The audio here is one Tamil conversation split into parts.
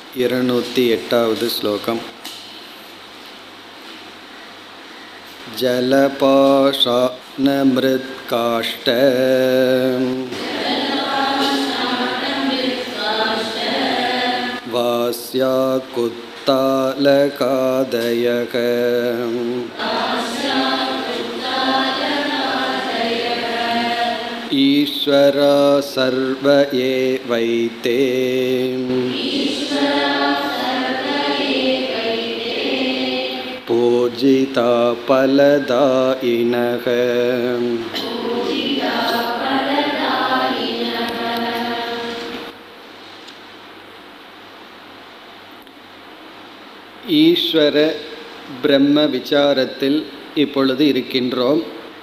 இருநூற்றி எட்டாவது ஸ்லோகம் जलपाशानमृत्काष्ठ वास्या कुत्तालकादयः ईश्वरा सर्व एवैते पूजिता फलदायिनः ஈஸ்வர பிரம்ம விசாரத்தில் இப்பொழுது இருக்கின்றோம்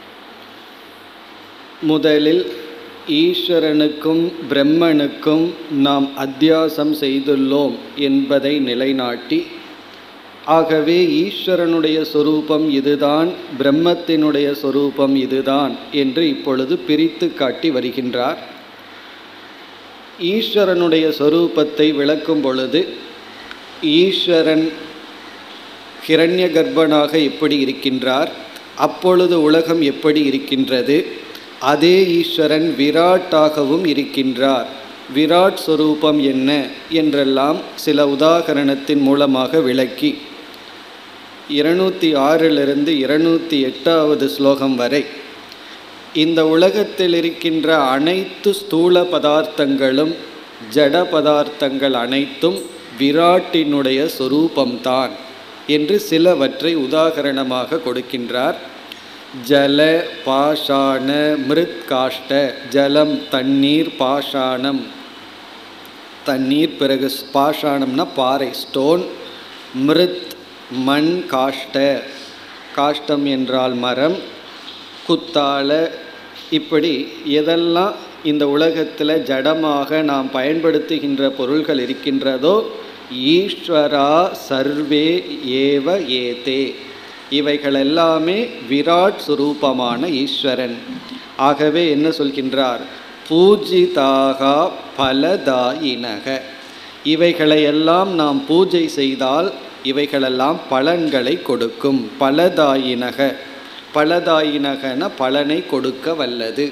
முதலில் ஈஸ்வரனுக்கும் பிரம்மனுக்கும் நாம் அத்தியாசம் செய்துள்ளோம் என்பதை நிலைநாட்டி ஆகவே ஈஸ்வரனுடைய சொரூபம் இதுதான் பிரம்மத்தினுடைய சொரூபம் இதுதான் என்று இப்பொழுது பிரித்து காட்டி வருகின்றார் ஈஸ்வரனுடைய சொரூபத்தை விளக்கும் பொழுது ஈஸ்வரன் ஹிரண்ய கர்ப்பனாக எப்படி இருக்கின்றார் அப்பொழுது உலகம் எப்படி இருக்கின்றது அதே ஈஸ்வரன் விராட்டாகவும் இருக்கின்றார் விராட் சொரூபம் என்ன என்றெல்லாம் சில உதாகரணத்தின் மூலமாக விளக்கி இருநூற்றி ஆறிலிருந்து இருநூற்றி எட்டாவது ஸ்லோகம் வரை இந்த உலகத்தில் இருக்கின்ற அனைத்து ஸ்தூல பதார்த்தங்களும் ஜட பதார்த்தங்கள் அனைத்தும் விராட்டினுடைய சொரூபம்தான் என்று சிலவற்றை உதாகரணமாக கொடுக்கின்றார் ஜல பாஷாண மிருத் காஷ்ட ஜலம் தண்ணீர் பாஷாணம் தண்ணீர் பிறகு பாஷாணம்னா பாறை ஸ்டோன் மிருத் மண் காஷ்ட காஷ்டம் என்றால் மரம் குத்தால இப்படி எதெல்லாம் இந்த உலகத்தில் ஜடமாக நாம் பயன்படுத்துகின்ற பொருள்கள் இருக்கின்றதோ ஈஸ்வரா சர்வே ஏவ ஏதே இவைகள் எல்லாமே விராட் சுரூபமான ஈஸ்வரன் ஆகவே என்ன சொல்கின்றார் பூஜிதாக பலதாயினக இவைகளையெல்லாம் நாம் பூஜை செய்தால் இவைகளெல்லாம் பலன்களை கொடுக்கும் பலதாயினக பலதாயினகன பலனை கொடுக்க வல்லது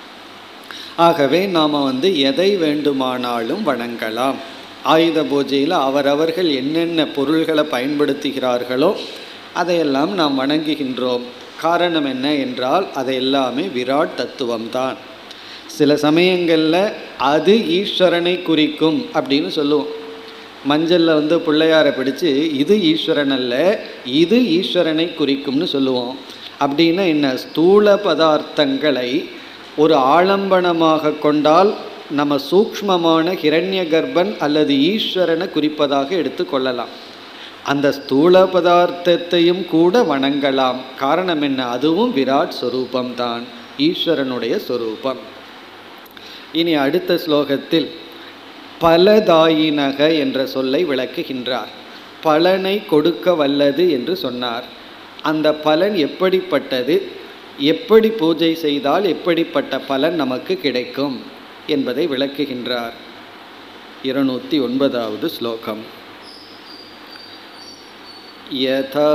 ஆகவே நாம் வந்து எதை வேண்டுமானாலும் வணங்கலாம் ஆயுத பூஜையில் அவரவர்கள் என்னென்ன பொருள்களை பயன்படுத்துகிறார்களோ அதையெல்லாம் நாம் வணங்குகின்றோம் காரணம் என்ன என்றால் அதை எல்லாமே விராட் தத்துவம்தான் சில சமயங்களில் அது ஈஸ்வரனை குறிக்கும் அப்படின்னு சொல்லுவோம் மஞ்சளில் வந்து பிள்ளையாரை பிடிச்சு இது ஈஸ்வரன் அல்ல இது ஈஸ்வரனை குறிக்கும்னு சொல்லுவோம் அப்படின்னா என்ன ஸ்தூல பதார்த்தங்களை ஒரு ஆலம்பனமாக கொண்டால் நம்ம சூக்ஷ்மமான ஹிரண்ய கர்ப்பன் அல்லது ஈஸ்வரனை குறிப்பதாக எடுத்துக்கொள்ளலாம் அந்த ஸ்தூல பதார்த்தத்தையும் கூட வணங்கலாம் காரணம் என்ன அதுவும் விராட் ஸ்வரூபம்தான் ஈஸ்வரனுடைய சொரூபம் இனி அடுத்த ஸ்லோகத்தில் பலதாயினக என்ற சொல்லை விளக்குகின்றார் பலனை கொடுக்க வல்லது என்று சொன்னார் அந்த பலன் எப்படிப்பட்டது எப்படி பூஜை செய்தால் எப்படிப்பட்ட பலன் நமக்கு கிடைக்கும் என்பதை விளக்குகின்றார் இருநூற்றி ஒன்பதாவது ஸ்லோகம் யதா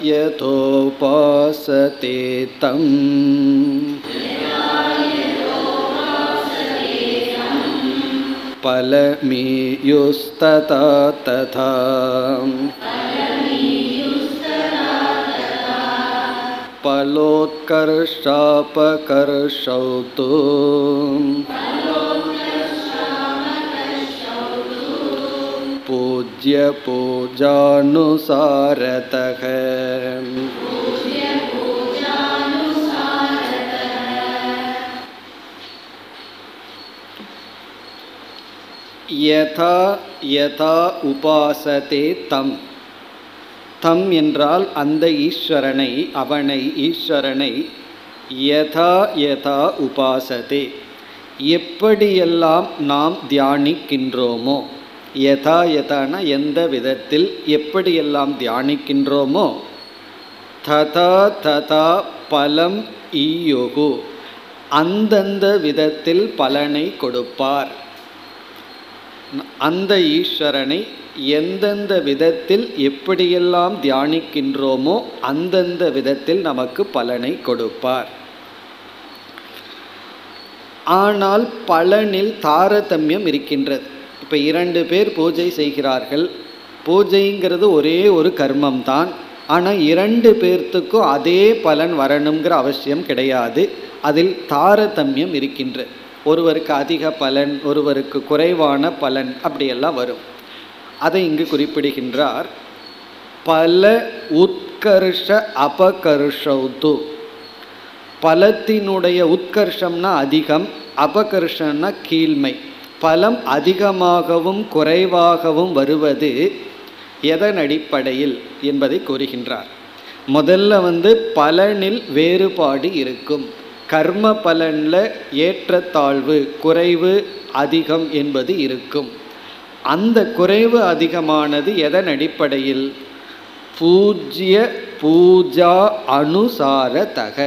யதோபாசதே தம் फलमीयुस्तथा तथा फलोत्कर्षापकर्षौ तु पूज्यपूजानुसारतः யதா யதா உபாசதே தம் தம் என்றால் அந்த ஈஸ்வரனை அவனை ஈஸ்வரனை யதா யதா உபாசதே எப்படியெல்லாம் நாம் தியானிக்கின்றோமோ யதா யதான எந்த விதத்தில் எப்படியெல்லாம் தியானிக்கின்றோமோ ததா ததா பலம் ஈயுகு அந்தந்த விதத்தில் பலனை கொடுப்பார் அந்த ஈஸ்வரனை எந்தெந்த விதத்தில் எப்படியெல்லாம் தியானிக்கின்றோமோ அந்தந்த விதத்தில் நமக்கு பலனை கொடுப்பார் ஆனால் பலனில் தாரதமியம் இருக்கின்றது இப்போ இரண்டு பேர் பூஜை செய்கிறார்கள் பூஜைங்கிறது ஒரே ஒரு கர்மம் தான் ஆனால் இரண்டு பேர்த்துக்கும் அதே பலன் வரணுங்கிற அவசியம் கிடையாது அதில் தாரதமியம் இருக்கின்றது ஒருவருக்கு அதிக பலன் ஒருவருக்கு குறைவான பலன் அப்படியெல்லாம் வரும் அதை இங்கு குறிப்பிடுகின்றார் பல உத்கர்ஷ அபகர்ஷௌத்து பலத்தினுடைய உத்கர்ஷம்னா அதிகம் அபகர்ஷம்னா கீழ்மை பலம் அதிகமாகவும் குறைவாகவும் வருவது எதன் அடிப்படையில் என்பதை கூறுகின்றார் முதல்ல வந்து பலனில் வேறுபாடு இருக்கும் கர்ம பலனில் ஏற்றத்தாழ்வு குறைவு அதிகம் என்பது இருக்கும் அந்த குறைவு அதிகமானது எதன் அடிப்படையில் பூஜ்ய பூஜா அனுசாரதக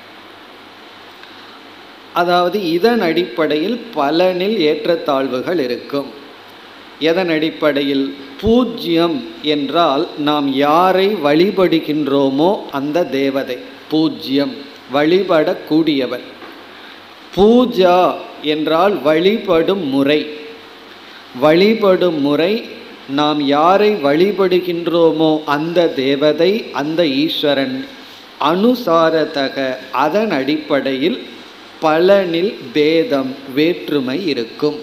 அதாவது இதன் அடிப்படையில் பலனில் ஏற்றத்தாழ்வுகள் இருக்கும் எதன் அடிப்படையில் பூஜ்யம் என்றால் நாம் யாரை வழிபடுகின்றோமோ அந்த தேவதை பூஜ்யம் வழிபடக்கூடியவர் பூஜா என்றால் வழிபடும் முறை வழிபடும் முறை நாம் யாரை வழிபடுகின்றோமோ அந்த தேவதை அந்த ஈஸ்வரன் அனுசாரத்தக அதன் அடிப்படையில் பலனில் பேதம் வேற்றுமை இருக்கும்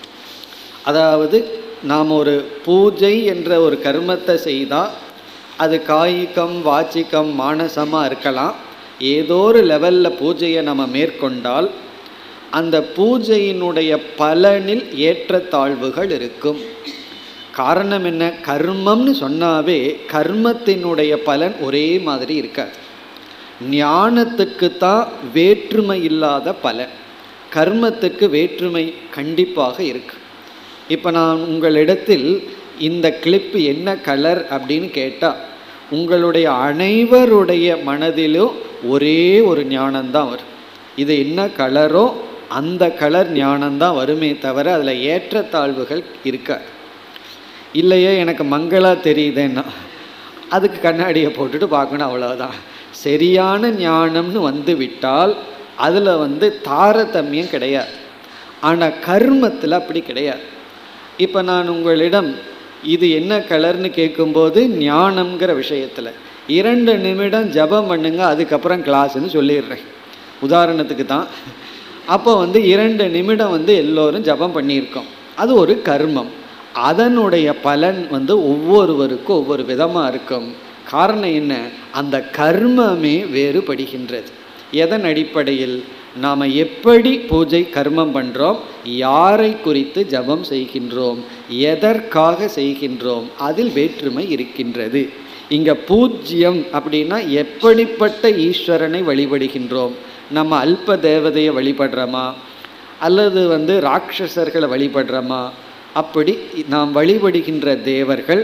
அதாவது நாம் ஒரு பூஜை என்ற ஒரு கர்மத்தை செய்தால் அது காய்கம் வாச்சிக்கம் மானசமாக இருக்கலாம் ஏதோ ஒரு லெவலில் பூஜையை நம்ம மேற்கொண்டால் அந்த பூஜையினுடைய பலனில் ஏற்றத்தாழ்வுகள் இருக்கும் காரணம் என்ன கர்மம்னு சொன்னாவே கர்மத்தினுடைய பலன் ஒரே மாதிரி இருக்காது ஞானத்துக்கு தான் வேற்றுமை இல்லாத பலன் கர்மத்துக்கு வேற்றுமை கண்டிப்பாக இருக்கு இப்போ நான் உங்களிடத்தில் இந்த கிளிப் என்ன கலர் அப்படின்னு கேட்டால் உங்களுடைய அனைவருடைய மனதிலும் ஒரே ஒரு ஞானம்தான் வரும் இது என்ன கலரோ அந்த கலர் ஞானம்தான் வருமே தவிர அதில் ஏற்றத்தாழ்வுகள் இருக்காது இல்லையே எனக்கு மங்களா தெரியுதுன்னா அதுக்கு கண்ணாடியை போட்டுட்டு பார்க்கணும் அவ்வளோதான் சரியான ஞானம்னு வந்து விட்டால் அதில் வந்து தாரதமியம் கிடையாது ஆனால் கர்மத்தில் அப்படி கிடையாது இப்போ நான் உங்களிடம் இது என்ன கலர்னு கேட்கும்போது ஞானம்ங்கிற விஷயத்தில் இரண்டு நிமிடம் ஜபம் பண்ணுங்க அதுக்கப்புறம் கிளாஸ்ன்னு சொல்லிடுறேன் உதாரணத்துக்கு தான் அப்போ வந்து இரண்டு நிமிடம் வந்து எல்லோரும் ஜபம் பண்ணியிருக்கோம் அது ஒரு கர்மம் அதனுடைய பலன் வந்து ஒவ்வொருவருக்கும் ஒவ்வொரு விதமாக இருக்கும் காரணம் என்ன அந்த கர்மமே வேறுபடுகின்றது எதன் அடிப்படையில் நாம் எப்படி பூஜை கர்மம் பண்ணுறோம் யாரை குறித்து ஜபம் செய்கின்றோம் எதற்காக செய்கின்றோம் அதில் வேற்றுமை இருக்கின்றது இங்கே பூஜ்யம் அப்படின்னா எப்படிப்பட்ட ஈஸ்வரனை வழிபடுகின்றோம் நம்ம அல்ப தேவதையை வழிபடுறோமா அல்லது வந்து ராட்சசர்களை வழிபடுறோமா அப்படி நாம் வழிபடுகின்ற தேவர்கள்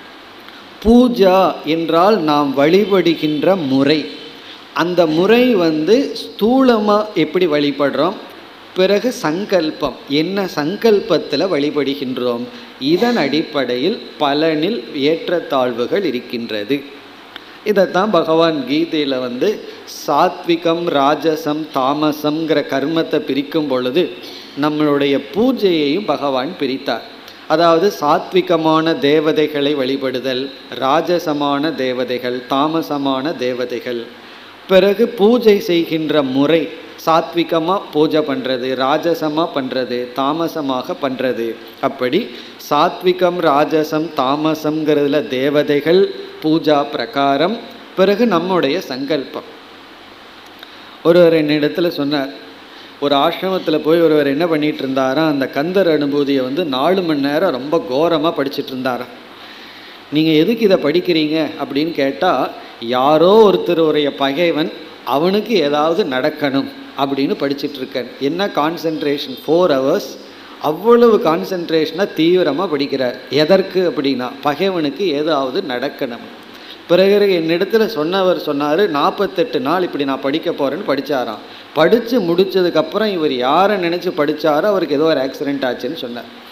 பூஜா என்றால் நாம் வழிபடுகின்ற முறை அந்த முறை வந்து ஸ்தூலமாக எப்படி வழிபடுறோம் பிறகு சங்கல்பம் என்ன சங்கல்பத்தில் வழிபடுகின்றோம் இதன் அடிப்படையில் பலனில் ஏற்றத்தாழ்வுகள் இருக்கின்றது இதைத்தான் பகவான் கீதையில் வந்து சாத்விகம் ராஜசம் தாமசம்ங்கிற கர்மத்தை பிரிக்கும் பொழுது நம்மளுடைய பூஜையையும் பகவான் பிரித்தார் அதாவது சாத்விகமான தேவதைகளை வழிபடுதல் ராஜசமான தேவதைகள் தாமசமான தேவதைகள் பிறகு பூஜை செய்கின்ற முறை சாத்விகமாக பூஜை பண்ணுறது ராஜசமாக பண்ணுறது தாமசமாக பண்ணுறது அப்படி சாத்விகம் ராஜசம் தாமசம்ங்கிறதுல தேவதைகள் பூஜா பிரகாரம் பிறகு நம்முடைய சங்கல்பம் ஒருவர் என்னிடத்துல சொன்னார் ஒரு ஆசிரமத்தில் போய் ஒருவர் என்ன பண்ணிட்டு இருந்தாராம் அந்த கந்தர் அனுபூதியை வந்து நாலு மணி நேரம் ரொம்ப கோரமாக படிச்சுட்டு இருந்தாராம் நீங்கள் எதுக்கு இதை படிக்கிறீங்க அப்படின்னு கேட்டால் யாரோ ஒருத்தருடைய பகைவன் அவனுக்கு ஏதாவது நடக்கணும் அப்படின்னு படிச்சுட்டு இருக்கேன் என்ன கான்சென்ட்ரேஷன் ஃபோர் ஹவர்ஸ் அவ்வளவு கான்சென்ட்ரேஷனாக தீவிரமாக படிக்கிறார் எதற்கு அப்படின்னா பகைவனுக்கு ஏதாவது நடக்கணும் பிறகு என்னிடத்தில் சொன்னவர் சொன்னார் நாற்பத்தெட்டு நாள் இப்படி நான் படிக்க போகிறேன்னு படித்தாராம் படித்து முடித்ததுக்கப்புறம் இவர் யாரை நினச்சி படித்தாரோ அவருக்கு ஏதோ ஒரு ஆக்சிடென்ட் ஆச்சுன்னு சொன்னார்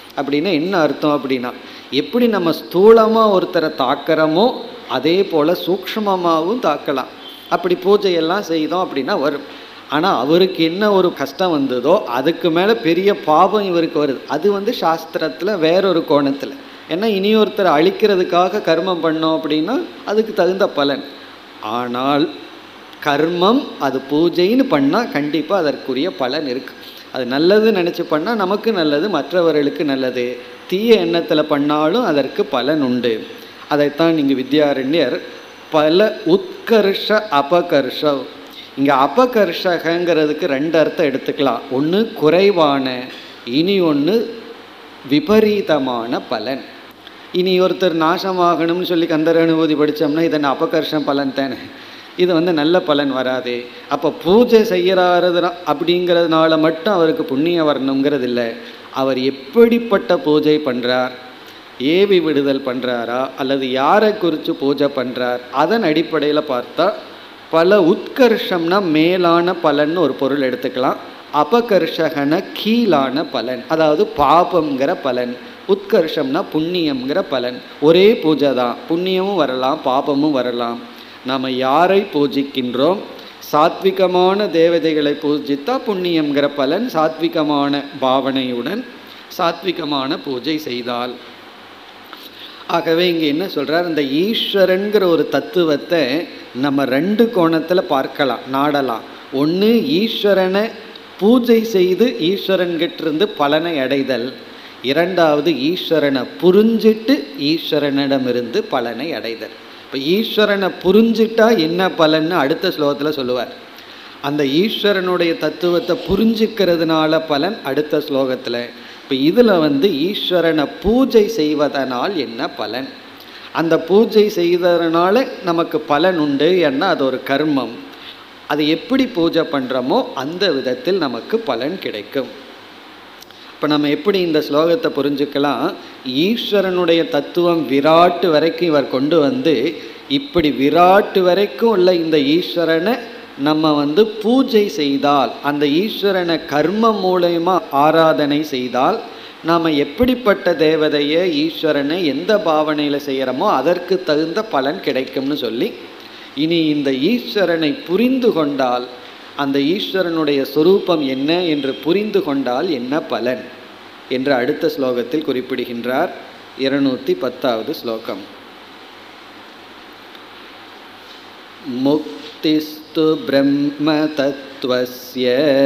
அப்படின்னா என்ன அர்த்தம் அப்படின்னா எப்படி நம்ம ஸ்தூலமாக ஒருத்தரை தாக்கிறோமோ அதே போல் சூக்ஷ்மமாகவும் தாக்கலாம் அப்படி பூஜையெல்லாம் செய்தோம் அப்படின்னா வரும் ஆனால் அவருக்கு என்ன ஒரு கஷ்டம் வந்ததோ அதுக்கு மேலே பெரிய பாபம் இவருக்கு வருது அது வந்து சாஸ்திரத்தில் வேறொரு கோணத்தில் ஏன்னா இனி ஒருத்தரை அழிக்கிறதுக்காக கர்மம் பண்ணோம் அப்படின்னா அதுக்கு தகுந்த பலன் ஆனால் கர்மம் அது பூஜைன்னு பண்ணால் கண்டிப்பாக அதற்குரிய பலன் இருக்குது அது நல்லது நினச்சி பண்ணால் நமக்கு நல்லது மற்றவர்களுக்கு நல்லது தீய எண்ணத்தில் பண்ணாலும் அதற்கு பலன் உண்டு அதைத்தான் நீங்கள் வித்யாரண்யர் பல உத்கர்ஷ அபகர்ஷ இங்கே அபகர்ஷகங்கிறதுக்கு ரெண்டு அர்த்தம் எடுத்துக்கலாம் ஒன்று குறைவான இனி ஒன்று விபரீதமான பலன் இனி ஒருத்தர் நாசமாகணும்னு சொல்லி கந்தர் அனுபூதி படித்தோம்னா இதன் அபகர்ஷம் பலன் தானே இது வந்து நல்ல பலன் வராது அப்போ பூஜை செய்யறாரு அப்படிங்கிறதுனால மட்டும் அவருக்கு புண்ணியம் வரணுங்கிறது இல்லை அவர் எப்படிப்பட்ட பூஜை பண்ணுறார் ஏவி விடுதல் பண்ணுறாரா அல்லது யாரை குறித்து பூஜை பண்ணுறார் அதன் அடிப்படையில் பார்த்தா பல உத்கர்ஷம்னா மேலான பலன்னு ஒரு பொருள் எடுத்துக்கலாம் அபகர்ஷகன கீழான பலன் அதாவது பாபம்ங்கிற பலன் உத்கர்ஷம்னா புண்ணியம்ங்கிற பலன் ஒரே பூஜை தான் புண்ணியமும் வரலாம் பாபமும் வரலாம் நாம் யாரை பூஜிக்கின்றோம் சாத்விகமான தேவதைகளை பூஜித்தா புண்ணியம்ங்கிற பலன் சாத்விகமான பாவனையுடன் சாத்விகமான பூஜை செய்தால் ஆகவே இங்கே என்ன சொல்கிறார் இந்த ஈஸ்வரன்கிற ஒரு தத்துவத்தை நம்ம ரெண்டு கோணத்தில் பார்க்கலாம் நாடலாம் ஒன்று ஈஸ்வரனை பூஜை செய்து ஈஸ்வரன்கிட்டிருந்து பலனை அடைதல் இரண்டாவது ஈஸ்வரனை புரிஞ்சிட்டு ஈஸ்வரனிடமிருந்து பலனை அடைதல் இப்போ ஈஸ்வரனை புரிஞ்சிட்டா என்ன பலன்னு அடுத்த ஸ்லோகத்தில் சொல்லுவார் அந்த ஈஸ்வரனுடைய தத்துவத்தை புரிஞ்சுக்கிறதுனால பலன் அடுத்த ஸ்லோகத்தில் இப்போ இதில் வந்து ஈஸ்வரனை பூஜை செய்வதனால் என்ன பலன் அந்த பூஜை செய்ததுனால நமக்கு பலன் உண்டு ஏன்னா அது ஒரு கர்மம் அது எப்படி பூஜை பண்ணுறோமோ அந்த விதத்தில் நமக்கு பலன் கிடைக்கும் இப்போ நம்ம எப்படி இந்த ஸ்லோகத்தை புரிஞ்சுக்கலாம் ஈஸ்வரனுடைய தத்துவம் விராட்டு வரைக்கும் இவர் கொண்டு வந்து இப்படி விராட்டு வரைக்கும் உள்ள இந்த ஈஸ்வரனை நம்ம வந்து பூஜை செய்தால் அந்த ஈஸ்வரனை கர்மம் மூலயமா ஆராதனை செய்தால் நாம் எப்படிப்பட்ட தேவதையை ஈஸ்வரனை எந்த பாவனையில் செய்கிறோமோ அதற்கு தகுந்த பலன் கிடைக்கும்னு சொல்லி இனி இந்த ஈஸ்வரனை புரிந்து கொண்டால் அந்த ஈஸ்வரனுடைய சொரூபம் என்ன என்று புரிந்து கொண்டால் என்ன பலன் என்று அடுத்த ஸ்லோகத்தில் குறிப்பிடுகின்றார் இருநூற்றி பத்தாவது ஸ்லோகம் முக்திஸ்து பிரம்ம தத்துவஸ்ய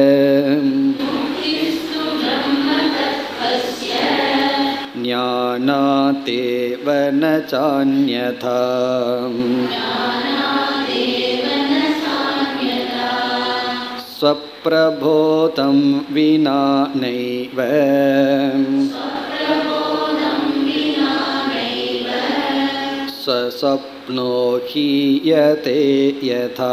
ज्ञानातेव न चान्यथा स्वप्रबोधं विना नैव स्वस्वप्नो हीयते यथा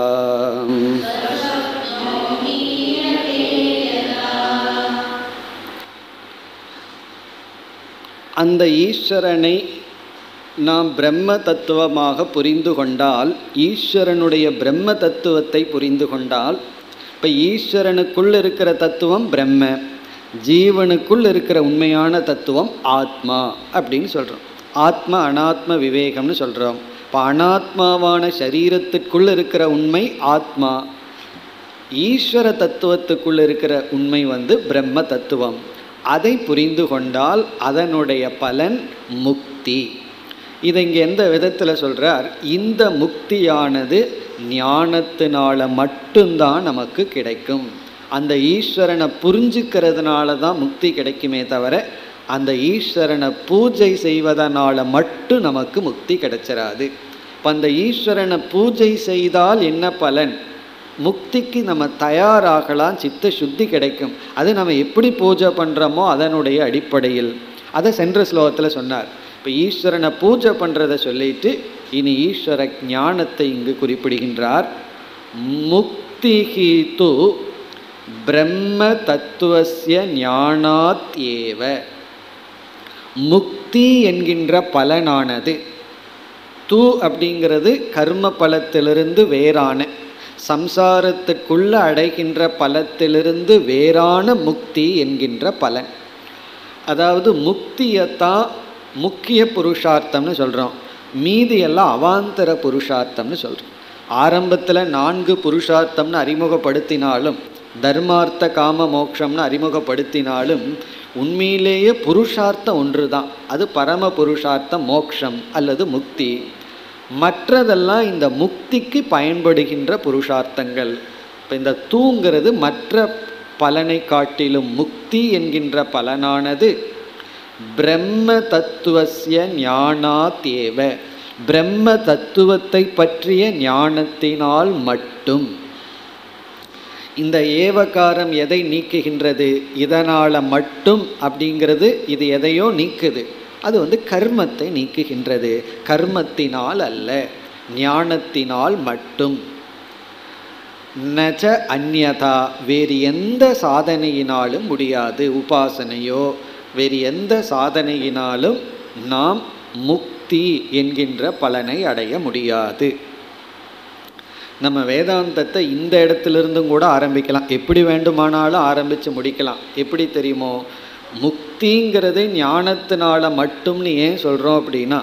அந்த ஈஸ்வரனை நாம் பிரம்ம தத்துவமாக புரிந்து கொண்டால் ஈஸ்வரனுடைய பிரம்ம தத்துவத்தை புரிந்து கொண்டால் இப்போ ஈஸ்வரனுக்குள் இருக்கிற தத்துவம் பிரம்ம ஜீவனுக்குள் இருக்கிற உண்மையான தத்துவம் ஆத்மா அப்படின்னு சொல்கிறோம் ஆத்ம அனாத்ம விவேகம்னு சொல்கிறோம் இப்போ அனாத்மாவான சரீரத்திற்குள் இருக்கிற உண்மை ஆத்மா ஈஸ்வர தத்துவத்துக்குள் இருக்கிற உண்மை வந்து பிரம்ம தத்துவம் அதை புரிந்து கொண்டால் அதனுடைய பலன் முக்தி இதை இங்கே எந்த விதத்தில் சொல்கிறார் இந்த முக்தியானது ஞானத்தினால மட்டும்தான் நமக்கு கிடைக்கும் அந்த ஈஸ்வரனை புரிஞ்சுக்கிறதுனால தான் முக்தி கிடைக்குமே தவிர அந்த ஈஸ்வரனை பூஜை செய்வதனால மட்டும் நமக்கு முக்தி கிடைச்சிராது இப்போ அந்த ஈஸ்வரனை பூஜை செய்தால் என்ன பலன் முக்திக்கு நம்ம தயாராகலாம் சித்த சுத்தி கிடைக்கும் அது நம்ம எப்படி பூஜை பண்ணுறோமோ அதனுடைய அடிப்படையில் அதை சென்ற ஸ்லோகத்தில் சொன்னார் இப்போ ஈஸ்வரனை பூஜை பண்ணுறதை சொல்லிட்டு இனி ஈஸ்வர ஞானத்தை இங்கு குறிப்பிடுகின்றார் முக்திஹி து பிரம்ம தத்துவசிய ஞானாத் ஏவ முக்தி என்கின்ற பலனானது து அப்படிங்கிறது கர்ம பலத்திலிருந்து வேறான சம்சாரத்துக்குள்ள அடைகின்ற பலத்திலிருந்து வேறான முக்தி என்கின்ற பலன் அதாவது முக்தியைத்தான் முக்கிய புருஷார்த்தம்னு சொல்கிறோம் மீதி எல்லாம் அவாந்தர புருஷார்த்தம்னு சொல்கிறோம் ஆரம்பத்தில் நான்கு புருஷார்த்தம்னு அறிமுகப்படுத்தினாலும் தர்மார்த்த காம மோக்ஷம்னு அறிமுகப்படுத்தினாலும் உண்மையிலேயே புருஷார்த்தம் ஒன்று தான் அது பரம புருஷார்த்தம் மோக்ஷம் அல்லது முக்தி மற்றதெல்லாம் இந்த முக்திக்கு பயன்படுகின்ற புருஷார்த்தங்கள் இப்போ இந்த தூங்கிறது மற்ற பலனை காட்டிலும் முக்தி என்கின்ற பலனானது பிரம்ம தத்துவசிய ஞானாத்தேவ பிரம்ம தத்துவத்தை பற்றிய ஞானத்தினால் மட்டும் இந்த ஏவகாரம் எதை நீக்குகின்றது இதனால் மட்டும் அப்படிங்கிறது இது எதையோ நீக்குது அது வந்து கர்மத்தை நீக்குகின்றது கர்மத்தினால் அல்ல ஞானத்தினால் மட்டும் நஜ அந்யதா வேறு எந்த சாதனையினாலும் முடியாது உபாசனையோ வேறு எந்த சாதனையினாலும் நாம் முக்தி என்கின்ற பலனை அடைய முடியாது நம்ம வேதாந்தத்தை இந்த இடத்துலேருந்தும் கூட ஆரம்பிக்கலாம் எப்படி வேண்டுமானாலும் ஆரம்பித்து முடிக்கலாம் எப்படி தெரியுமோ முக்திங்கிறது ஞானத்தினால மட்டும்னு ஏன் சொல்கிறோம் அப்படின்னா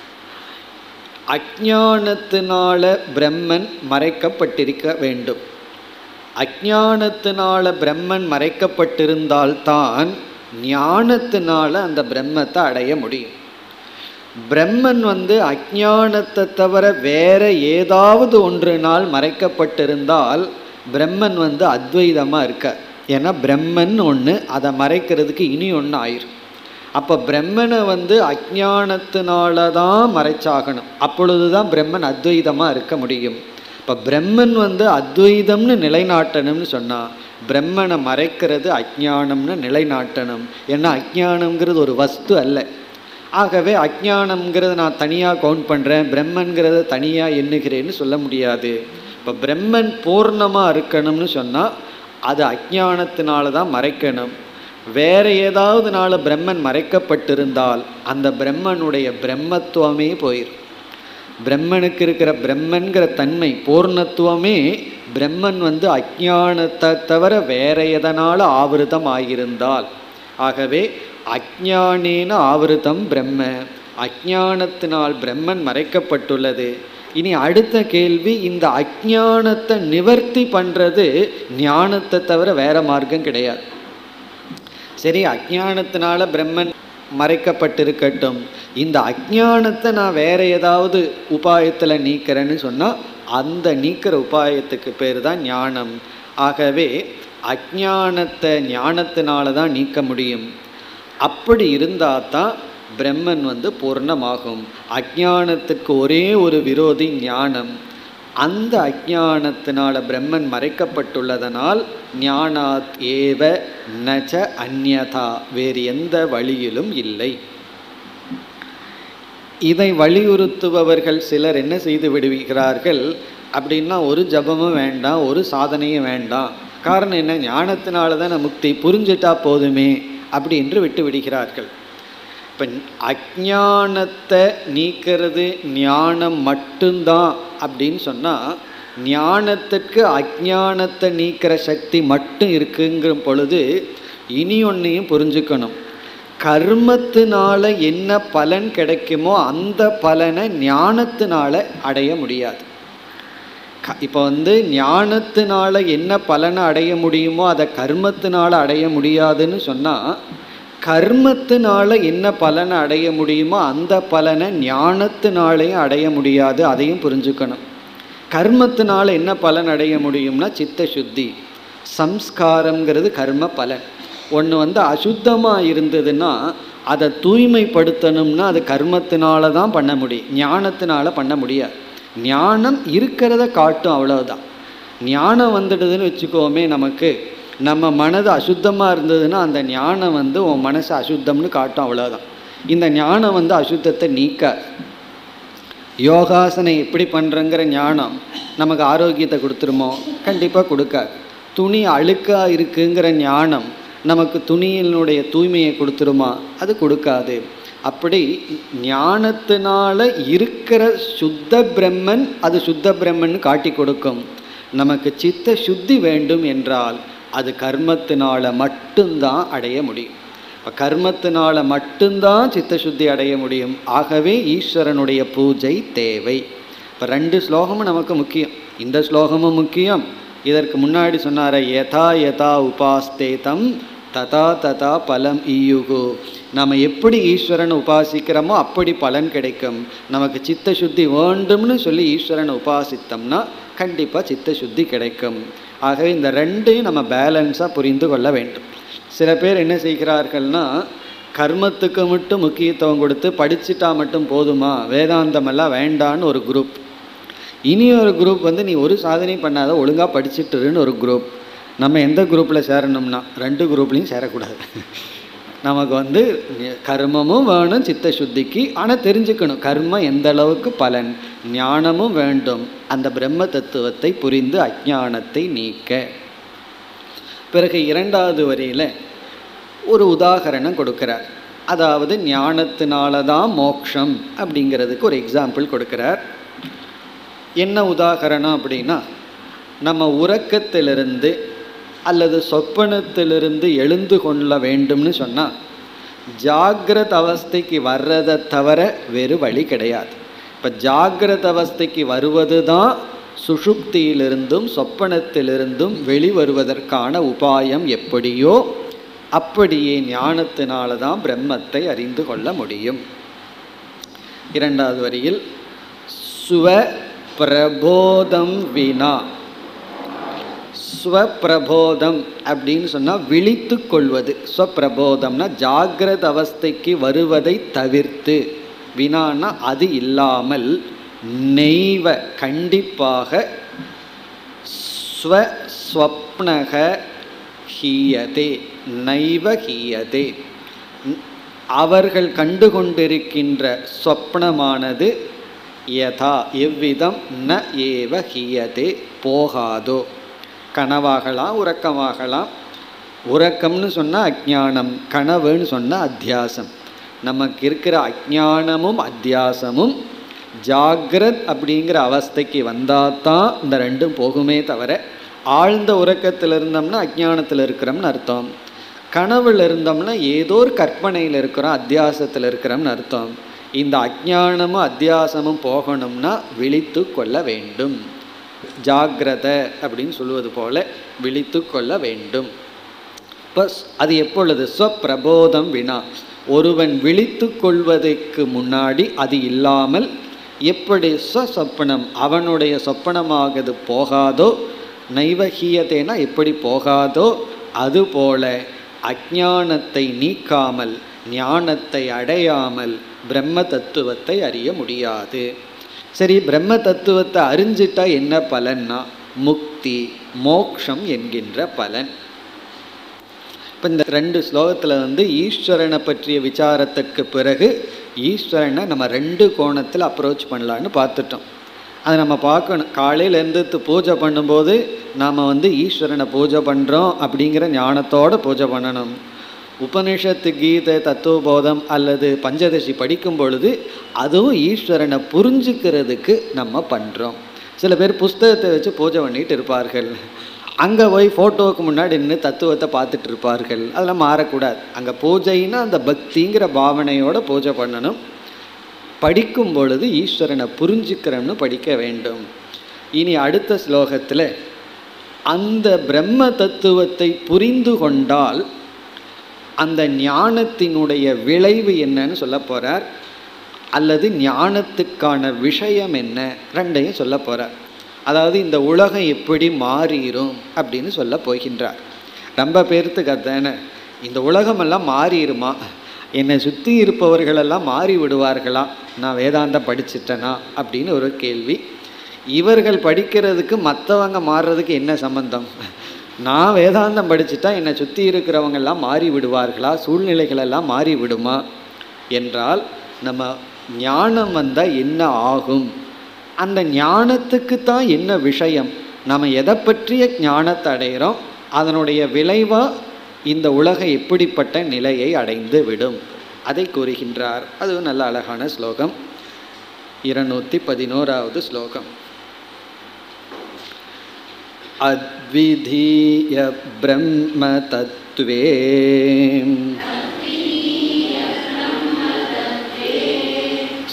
அஜானத்தினால பிரம்மன் மறைக்கப்பட்டிருக்க வேண்டும் அஜானத்தினால பிரம்மன் மறைக்கப்பட்டிருந்தால்தான் ஞானத்தினால அந்த பிரம்மத்தை அடைய முடியும் பிரம்மன் வந்து அஜானத்தை தவிர வேற ஏதாவது ஒன்றினால் மறைக்கப்பட்டிருந்தால் பிரம்மன் வந்து அத்வைதமாக இருக்க ஏன்னா பிரம்மன் ஒன்று அதை மறைக்கிறதுக்கு இனி ஒன்று ஆயிரும் அப்போ பிரம்மனை வந்து அஜானத்தினால தான் மறைச்சாகணும் அப்பொழுது தான் பிரம்மன் அத்வைதமாக இருக்க முடியும் இப்போ பிரம்மன் வந்து அத்வைதம்னு நிலைநாட்டணும்னு சொன்னால் பிரம்மனை மறைக்கிறது அஜானம்னு நிலைநாட்டணும் ஏன்னா அஜானம்ங்கிறது ஒரு வஸ்து அல்ல ஆகவே அஜானம்ங்கிறத நான் தனியாக கவுண்ட் பண்ணுறேன் பிரம்மன்கிறத தனியாக எண்ணுகிறேன்னு சொல்ல முடியாது இப்போ பிரம்மன் பூர்ணமாக இருக்கணும்னு சொன்னால் அது அஜானத்தினால தான் மறைக்கணும் வேற ஏதாவதுனால பிரம்மன் மறைக்கப்பட்டிருந்தால் அந்த பிரம்மனுடைய பிரம்மத்துவமே போயிடும் பிரம்மனுக்கு இருக்கிற பிரம்மன்கிற தன்மை பூர்ணத்துவமே பிரம்மன் வந்து அஜானத்தை தவிர வேற எதனால் ஆவிருதம் ஆகியிருந்தால் ஆகவே அஜானேன ஆவிருதம் பிரம்ம அஜானத்தினால் பிரம்மன் மறைக்கப்பட்டுள்ளது இனி அடுத்த கேள்வி இந்த அஜானத்தை நிவர்த்தி பண்ணுறது ஞானத்தை தவிர வேற மார்க்கம் கிடையாது சரி அஜானத்தினால பிரம்மன் மறைக்கப்பட்டிருக்கட்டும் இந்த அஜானத்தை நான் வேற ஏதாவது உபாயத்தில் நீக்கிறேன்னு சொன்னால் அந்த நீக்கிற உபாயத்துக்கு பேர் தான் ஞானம் ஆகவே அஜானத்தை ஞானத்தினால தான் நீக்க முடியும் அப்படி இருந்தால் தான் பிரம்மன் வந்து பூர்ணமாகும் அஜானத்துக்கு ஒரே ஒரு விரோதி ஞானம் அந்த அஜானத்தினால பிரம்மன் மறைக்கப்பட்டுள்ளதனால் ஞானாத் ஏவ நச்ச அந்யதா வேறு எந்த வழியிலும் இல்லை இதை வலியுறுத்துபவர்கள் சிலர் என்ன செய்து விடுகிறார்கள் அப்படின்னா ஒரு ஜபமும் வேண்டாம் ஒரு சாதனையும் வேண்டாம் காரணம் என்ன ஞானத்தினால தான் முக்தி புரிஞ்சிட்டா போதுமே அப்படி என்று விட்டு விடுகிறார்கள் இப்போ அஜானத்தை நீக்கிறது ஞானம் மட்டும்தான் அப்படின்னு சொன்னால் ஞானத்துக்கு அஜானத்தை நீக்கிற சக்தி மட்டும் இருக்குங்கிற பொழுது இனி ஒன்றையும் புரிஞ்சுக்கணும் கர்மத்தினால என்ன பலன் கிடைக்குமோ அந்த பலனை ஞானத்தினால அடைய முடியாது இப்போ வந்து ஞானத்தினால என்ன பலனை அடைய முடியுமோ அதை கர்மத்தினால அடைய முடியாதுன்னு சொன்னால் கர்மத்தினால என்ன பலனை அடைய முடியுமோ அந்த பலனை ஞானத்தினாலையும் அடைய முடியாது அதையும் புரிஞ்சுக்கணும் கர்மத்தினால என்ன பலன் அடைய முடியும்னா சித்த சுத்தி சம்ஸ்காரங்கிறது கர்ம பலன் ஒன்று வந்து அசுத்தமாக இருந்ததுன்னா அதை தூய்மைப்படுத்தணும்னா அது கர்மத்தினால தான் பண்ண முடியும் ஞானத்தினால பண்ண முடியாது ஞானம் இருக்கிறத காட்டும் அவ்வளவுதான் ஞானம் வந்துடுதுன்னு வச்சுக்கோமே நமக்கு நம்ம மனது அசுத்தமாக இருந்ததுன்னா அந்த ஞானம் வந்து உன் மனசு அசுத்தம்னு காட்டும் அவ்வளோதான் இந்த ஞானம் வந்து அசுத்தத்தை நீக்க யோகாசனை எப்படி பண்ணுறங்கிற ஞானம் நமக்கு ஆரோக்கியத்தை கொடுத்துருமோ கண்டிப்பாக கொடுக்காது துணி அழுக்காக இருக்குங்கிற ஞானம் நமக்கு துணியினுடைய தூய்மையை கொடுத்துருமா அது கொடுக்காது அப்படி ஞானத்தினால இருக்கிற சுத்த பிரம்மன் அது சுத்த பிரம்மன் காட்டி கொடுக்கும் நமக்கு சித்த சுத்தி வேண்டும் என்றால் அது கர்மத்தினால மட்டும்தான் அடைய முடியும் இப்போ கர்மத்தினால மட்டும்தான் சித்தசுத்தி அடைய முடியும் ஆகவே ஈஸ்வரனுடைய பூஜை தேவை இப்போ ரெண்டு ஸ்லோகமும் நமக்கு முக்கியம் இந்த ஸ்லோகமும் முக்கியம் இதற்கு முன்னாடி சொன்னார யதா யதா உபாஸ்தேதம் ததா ததா பலம் ஈயுகு நம்ம எப்படி ஈஸ்வரனை உபாசிக்கிறோமோ அப்படி பலன் கிடைக்கும் நமக்கு சித்த சுத்தி வேண்டும்னு சொல்லி ஈஸ்வரனை உபாசித்தோம்னா கண்டிப்பாக சித்த சுத்தி கிடைக்கும் ஆகவே இந்த ரெண்டையும் நம்ம பேலன்ஸாக புரிந்து கொள்ள வேண்டும் சில பேர் என்ன செய்கிறார்கள்னா கர்மத்துக்கு மட்டும் முக்கியத்துவம் கொடுத்து படிச்சுட்டா மட்டும் போதுமா வேதாந்தமெல்லாம் வேண்டான்னு ஒரு குரூப் இனி ஒரு குரூப் வந்து நீ ஒரு சாதனை பண்ணாத ஒழுங்காக படிச்சுட்டுருன்னு ஒரு குரூப் நம்ம எந்த குரூப்பில் சேரணும்னா ரெண்டு குரூப்லேயும் சேரக்கூடாது நமக்கு வந்து கர்மமும் வேணும் சித்த சுத்திக்கு ஆனால் தெரிஞ்சுக்கணும் கர்மம் எந்த அளவுக்கு பலன் ஞானமும் வேண்டும் அந்த பிரம்ம தத்துவத்தை புரிந்து அஜானத்தை நீக்க பிறகு இரண்டாவது வரியில் ஒரு உதாகரணம் கொடுக்கிறார் அதாவது ஞானத்தினால தான் மோக்ஷம் அப்படிங்கிறதுக்கு ஒரு எக்ஸாம்பிள் கொடுக்கிறார் என்ன உதாகரணம் அப்படின்னா நம்ம உறக்கத்திலிருந்து அல்லது சொப்பனத்திலிருந்து எழுந்து கொள்ள வேண்டும்னு சொன்னால் ஜாகிரத அவஸ்தைக்கு வர்றதை தவிர வேறு வழி கிடையாது இப்போ ஜாகிரத அவஸ்தைக்கு வருவது தான் சுஷுப்தியிலிருந்தும் சொப்பனத்திலிருந்தும் வெளிவருவதற்கான உபாயம் எப்படியோ அப்படியே ஞானத்தினால தான் பிரம்மத்தை அறிந்து கொள்ள முடியும் இரண்டாவது வரியில் சுவ பிரபோதம் வினா ஸ்வப்பிரபோதம் அப்படின்னு சொன்னால் விழித்து கொள்வது ஸ்வப்பிரபோதம்னா ஜாகிரத அவஸ்தைக்கு வருவதை தவிர்த்து வினான்னா அது இல்லாமல் நெய்வ கண்டிப்பாக ஸ்வ ஸ்வப்னக ஹீயதே நைவ ஹீயதே அவர்கள் கண்டு கொண்டிருக்கின்ற சொப்னமானது யதா எவ்விதம் ந ஏவ ஹீயதே போகாதோ கனவாகலாம் உறக்கமாகலாம் உறக்கம்னு சொன்னால் அஜானம் கனவுன்னு சொன்னால் அத்தியாசம் நமக்கு இருக்கிற அஜானமும் அத்தியாசமும் ஜாகிரத் அப்படிங்கிற அவஸ்தைக்கு வந்தால் தான் இந்த ரெண்டும் போகுமே தவிர ஆழ்ந்த உறக்கத்தில் இருந்தோம்னா அஜானத்தில் இருக்கிறோம்னு அர்த்தம் கனவுல இருந்தோம்னா ஏதோ ஒரு கற்பனையில் இருக்கிறோம் அத்தியாசத்தில் இருக்கிறோம்னு அர்த்தம் இந்த அஜானமும் அத்தியாசமும் போகணும்னா விழித்து கொள்ள வேண்டும் ஜாகிரத அப்படின்னு சொல்லுவது போல விழித்து கொள்ள வேண்டும் பஸ் அது எப்பொழுது ஸ்வப்பிரபோதம் வினா ஒருவன் விழித்து கொள்வதற்கு முன்னாடி அது இல்லாமல் எப்படி ஸ்வசப்பனம் அவனுடைய சொப்பனமாகது போகாதோ நைவகியதேனா எப்படி போகாதோ அதுபோல அஜானத்தை நீக்காமல் ஞானத்தை அடையாமல் பிரம்ம தத்துவத்தை அறிய முடியாது சரி பிரம்ம தத்துவத்தை அறிஞ்சிட்டா என்ன பலன்னா முக்தி மோக்ஷம் என்கின்ற பலன் இப்போ இந்த ரெண்டு ஸ்லோகத்தில் வந்து ஈஸ்வரனை பற்றிய விசாரத்துக்கு பிறகு ஈஸ்வரனை நம்ம ரெண்டு கோணத்தில் அப்ரோச் பண்ணலான்னு பார்த்துட்டோம் அதை நம்ம பார்க்கணும் காலையில் எழுந்திரித்து பூஜை பண்ணும்போது நாம் வந்து ஈஸ்வரனை பூஜை பண்ணுறோம் அப்படிங்கிற ஞானத்தோடு பூஜை பண்ணணும் உபனிஷத்து கீதை தத்துவபோதம் அல்லது பஞ்சதசி படிக்கும் பொழுது அதுவும் ஈஸ்வரனை புரிஞ்சுக்கிறதுக்கு நம்ம பண்ணுறோம் சில பேர் புஸ்தகத்தை வச்சு பூஜை பண்ணிட்டு இருப்பார்கள் அங்கே போய் ஃபோட்டோவுக்கு முன்னாடி நின்று தத்துவத்தை பார்த்துட்டு இருப்பார்கள் அதெல்லாம் மாறக்கூடாது அங்கே பூஜைன்னா அந்த பக்திங்கிற பாவனையோட பூஜை பண்ணணும் படிக்கும் பொழுது ஈஸ்வரனை புரிஞ்சுக்கிறோம்னு படிக்க வேண்டும் இனி அடுத்த ஸ்லோகத்தில் அந்த பிரம்ம தத்துவத்தை புரிந்து கொண்டால் அந்த ஞானத்தினுடைய விளைவு என்னன்னு சொல்ல போகிறார் அல்லது ஞானத்துக்கான விஷயம் என்ன ரெண்டையும் சொல்ல போகிறார் அதாவது இந்த உலகம் எப்படி மாறிடும் அப்படின்னு சொல்ல போகின்றார் ரொம்ப பேர்த்துக்கு அதானே இந்த உலகமெல்லாம் மாறிடுமா என்னை சுற்றி இருப்பவர்களெல்லாம் மாறி விடுவார்களா நான் வேதாந்தம் படிச்சிட்டேனா அப்படின்னு ஒரு கேள்வி இவர்கள் படிக்கிறதுக்கு மற்றவங்க மாறுறதுக்கு என்ன சம்பந்தம் நான் வேதாந்தம் படிச்சுட்டா என்னை சுற்றி இருக்கிறவங்கெல்லாம் மாறி விடுவார்களா சூழ்நிலைகள் எல்லாம் மாறி விடுமா என்றால் நம்ம ஞானம் வந்தால் என்ன ஆகும் அந்த ஞானத்துக்கு தான் என்ன விஷயம் நம்ம எதை பற்றிய ஞானத்தை அடைகிறோம் அதனுடைய விளைவாக இந்த உலகம் எப்படிப்பட்ட நிலையை அடைந்து விடும் அதை கூறுகின்றார் அது நல்ல அழகான ஸ்லோகம் இருநூற்றி பதினோராவது ஸ்லோகம் अद्विधीय ब्रह्मतत्त्वे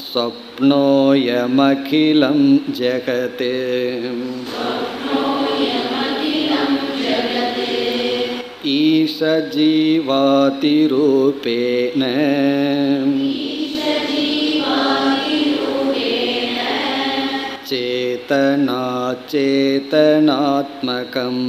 स्वप्नोऽयमखिलं जगत् ईशजीवातिरूपेण चेतना चेतनात्मकम्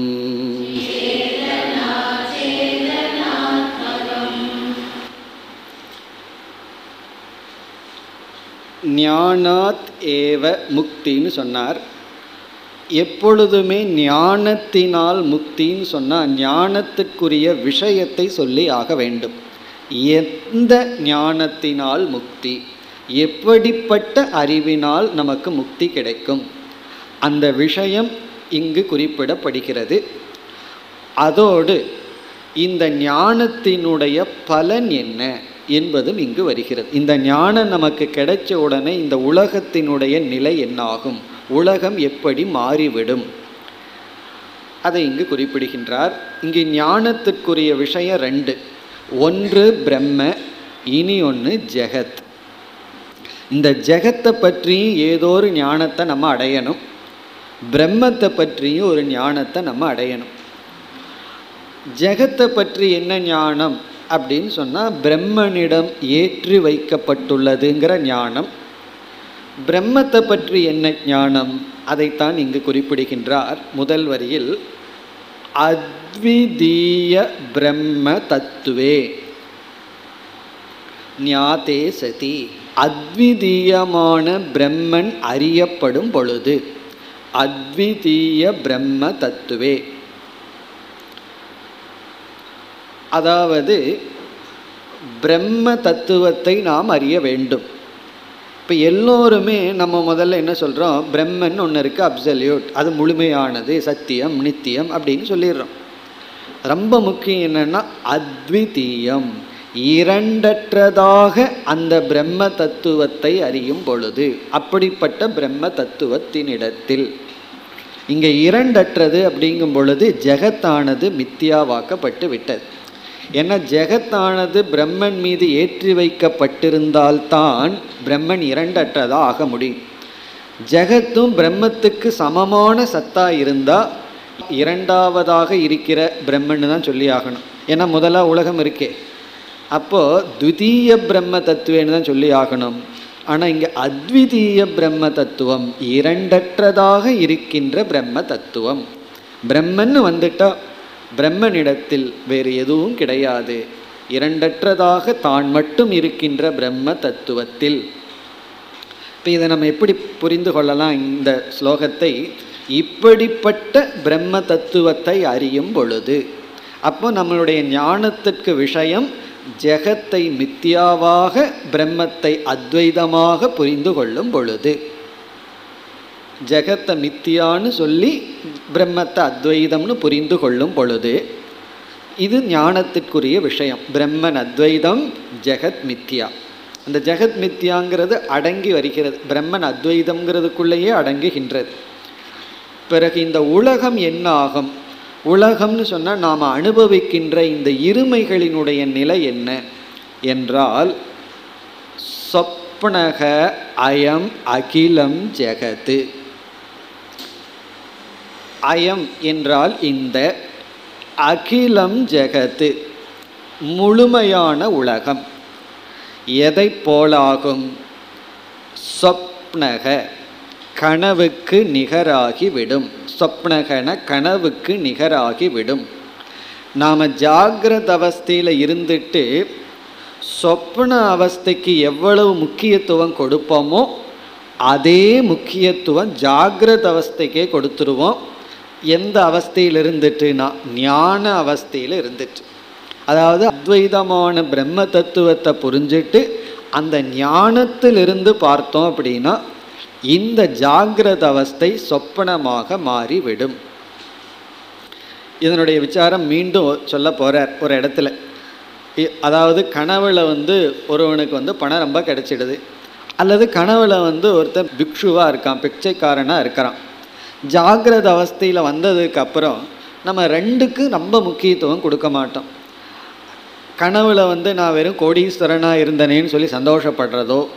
ஞானாத் ஏவ முக்தின்னு சொன்னார் எப்பொழுதுமே ஞானத்தினால் முக்தின்னு சொன்னால் ஞானத்துக்குரிய விஷயத்தை சொல்லி ஆக வேண்டும் எந்த ஞானத்தினால் முக்தி எப்படிப்பட்ட அறிவினால் நமக்கு முக்தி கிடைக்கும் அந்த விஷயம் இங்கு குறிப்பிடப்படுகிறது அதோடு இந்த ஞானத்தினுடைய பலன் என்ன என்பதும் இங்கு வருகிறது இந்த ஞானம் நமக்கு கிடைச்ச உடனே இந்த உலகத்தினுடைய நிலை என்னாகும் உலகம் எப்படி மாறிவிடும் அதை இங்கு குறிப்பிடுகின்றார் இங்கு ஞானத்திற்குரிய விஷயம் ரெண்டு ஒன்று பிரம்ம இனி ஒன்று ஜெகத் இந்த ஜெகத்தை பற்றியும் ஏதோ ஒரு ஞானத்தை நம்ம அடையணும் பிரம்மத்தை பற்றியும் ஒரு ஞானத்தை நம்ம அடையணும் ஜெகத்தை பற்றி என்ன ஞானம் அப்படின்னு சொன்னால் பிரம்மனிடம் ஏற்றி வைக்கப்பட்டுள்ளதுங்கிற ஞானம் பிரம்மத்தை பற்றி என்ன ஞானம் அதைத்தான் இங்கு குறிப்பிடுகின்றார் முதல் வரியில் அத்விதீய பிரம்ம தத்துவே ஞாதே சதி அத்விதீயமான பிரம்மன் அறியப்படும் பொழுது அத்விதீய பிரம்ம தத்துவே அதாவது பிரம்ம தத்துவத்தை நாம் அறிய வேண்டும் இப்போ எல்லோருமே நம்ம முதல்ல என்ன சொல்கிறோம் பிரம்மன் ஒன்று இருக்குது அப்சல்யூட் அது முழுமையானது சத்தியம் நித்தியம் அப்படின்னு சொல்லிடுறோம் ரொம்ப முக்கியம் என்னென்னா அத்விதீயம் இரண்டற்றதாக அந்த பிரம்ம தத்துவத்தை அறியும் பொழுது அப்படிப்பட்ட பிரம்ம தத்துவத்தினிடத்தில் இங்கே இரண்டற்றது அப்படிங்கும் பொழுது ஜெகத்தானது மித்தியாவாக்கப்பட்டு விட்டது ஏன்னா ஜெகத்தானது பிரம்மன் மீது ஏற்றி வைக்கப்பட்டிருந்தால்தான் பிரம்மன் இரண்டற்றதாக ஆக முடியும் ஜெகத்தும் பிரம்மத்துக்கு சமமான சத்தா இருந்தால் இரண்டாவதாக இருக்கிற பிரம்மன்னு தான் சொல்லி ஆகணும் ஏன்னா முதல்ல உலகம் இருக்கே அப்போது துவிதீய பிரம்ம தத்துவேன்னு தான் சொல்லி ஆகணும் ஆனால் இங்கே அத்விதீய பிரம்ம தத்துவம் இரண்டற்றதாக இருக்கின்ற பிரம்ம தத்துவம் பிரம்மன்னு வந்துட்டால் பிரம்மனிடத்தில் வேறு எதுவும் கிடையாது இரண்டற்றதாக தான் மட்டும் இருக்கின்ற பிரம்ம தத்துவத்தில் இப்போ இதை நம்ம எப்படி புரிந்து கொள்ளலாம் இந்த ஸ்லோகத்தை இப்படிப்பட்ட பிரம்ம தத்துவத்தை அறியும் பொழுது அப்போ நம்மளுடைய ஞானத்திற்கு விஷயம் ஜெகத்தை மித்தியாவாக பிரம்மத்தை அத்வைதமாக புரிந்து கொள்ளும் பொழுது ஜெகத்தை மித்தியான்னு சொல்லி பிரம்மத்தை அத்வைதம்னு புரிந்து கொள்ளும் பொழுது இது ஞானத்திற்குரிய விஷயம் பிரம்மன் அத்வைதம் ஜெகத் மித்யா அந்த ஜெகத் மித்யாங்கிறது அடங்கி வருகிறது பிரம்மன் அத்வைதம்ங்கிறதுக்குள்ளேயே அடங்குகின்றது பிறகு இந்த உலகம் என்ன ஆகும் உலகம்னு சொன்னால் நாம் அனுபவிக்கின்ற இந்த இருமைகளினுடைய நிலை என்ன என்றால் சொப்னக அயம் அகிலம் ஜெகத்து அயம் என்றால் இந்த அகிலம் ஜெகத்து முழுமையான உலகம் எதை போலாகும் சொப்னக கனவுக்கு நிகராகி விடும் சொப்னகன கனவுக்கு நிகராகி விடும் நாம் ஜாகிரத அவஸ்தையில் இருந்துட்டு சொப்ன அவஸ்தைக்கு எவ்வளவு முக்கியத்துவம் கொடுப்போமோ அதே முக்கியத்துவம் ஜாகிரத அவஸ்தைக்கே கொடுத்துருவோம் எந்த அவஸ்தையில் இருந்துட்டுனா ஞான அவஸ்தையில் இருந்துட்டு அதாவது அத்வைதமான பிரம்ம தத்துவத்தை புரிஞ்சிட்டு அந்த ஞானத்திலிருந்து பார்த்தோம் அப்படின்னா இந்த ஜாகிரத அவஸ்தை சொப்பனமாக மாறிவிடும் இதனுடைய விசாரம் மீண்டும் சொல்ல போகிறார் ஒரு இடத்துல இ- அதாவது கனவுல வந்து ஒருவனுக்கு வந்து பணம் ரொம்ப கிடைச்சிடுது அல்லது கனவுல வந்து ஒருத்தன் பிக்ஷுவாக இருக்கான் பிச்சைக்காரனாக இருக்கிறான் ஜாகிரத அவஸ்தையில் வந்ததுக்கு அப்புறம் நம்ம ரெண்டுக்கு ரொம்ப முக்கியத்துவம் கொடுக்க மாட்டோம் கனவுல வந்து நான் வெறும் கோடீஸ்வரனாக இருந்தனேன்னு சொல்லி சந்தோஷப்படுறதோ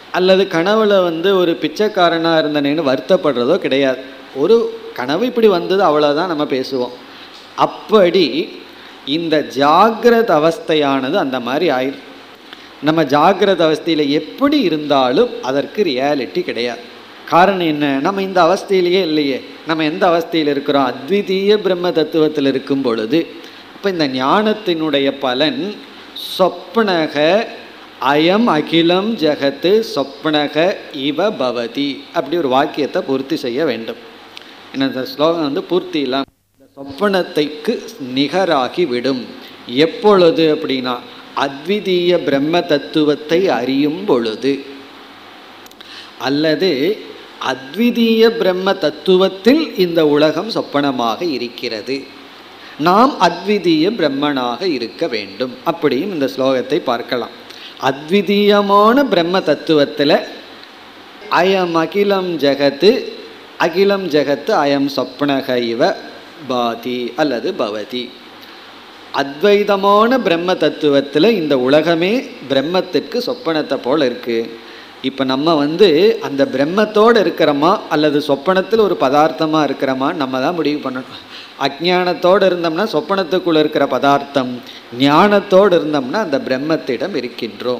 அல்லது கனவுல வந்து ஒரு பிச்சைக்காரனாக இருந்தனேன்னு வருத்தப்படுறதோ கிடையாது ஒரு கனவு இப்படி வந்தது அவ்வளோதான் நம்ம பேசுவோம் அப்படி இந்த ஜாகிரத அவஸ்தையானது அந்த மாதிரி ஆயிரும் நம்ம ஜாகிரத அவஸ்தையில் எப்படி இருந்தாலும் அதற்கு ரியாலிட்டி கிடையாது காரணம் என்ன நம்ம இந்த அவஸ்தையிலேயே இல்லையே நம்ம எந்த அவஸ்தையில் இருக்கிறோம் அத்விதீய பிரம்ம தத்துவத்தில் இருக்கும் பொழுது இப்போ இந்த ஞானத்தினுடைய பலன் சொப்னக அயம் அகிலம் ஜெகத்து சொப்னக இவ பவதி அப்படி ஒரு வாக்கியத்தை பூர்த்தி செய்ய வேண்டும் என்ன இந்த ஸ்லோகம் வந்து பூர்த்தி இல்லாம இந்த சொப்பனத்தைக்கு நிகராகி விடும் எப்பொழுது அப்படின்னா அத்விதீய பிரம்ம தத்துவத்தை அறியும் பொழுது அல்லது அத்விதீய பிரம்ம தத்துவத்தில் இந்த உலகம் சொப்பனமாக இருக்கிறது நாம் அத்விதீய பிரம்மனாக இருக்க வேண்டும் அப்படியும் இந்த ஸ்லோகத்தை பார்க்கலாம் அத்விதீயமான பிரம்ம தத்துவத்தில் அயம் அகிலம் ஜெகத்து அகிலம் ஜெகத்து அயம் சொப்னக இவ பாதி அல்லது பவதி அத்வைதமான பிரம்ம தத்துவத்தில் இந்த உலகமே பிரம்மத்திற்கு சொப்பனத்தை போல இருக்கு இப்போ நம்ம வந்து அந்த பிரம்மத்தோடு இருக்கிறோமா அல்லது சொப்பனத்தில் ஒரு பதார்த்தமாக இருக்கிறோமா நம்ம தான் முடிவு பண்ணணும் அஜ்ஞானத்தோடு இருந்தோம்னா சொப்பனத்துக்குள்ளே இருக்கிற பதார்த்தம் ஞானத்தோடு இருந்தோம்னா அந்த பிரம்மத்திடம் இருக்கின்றோம்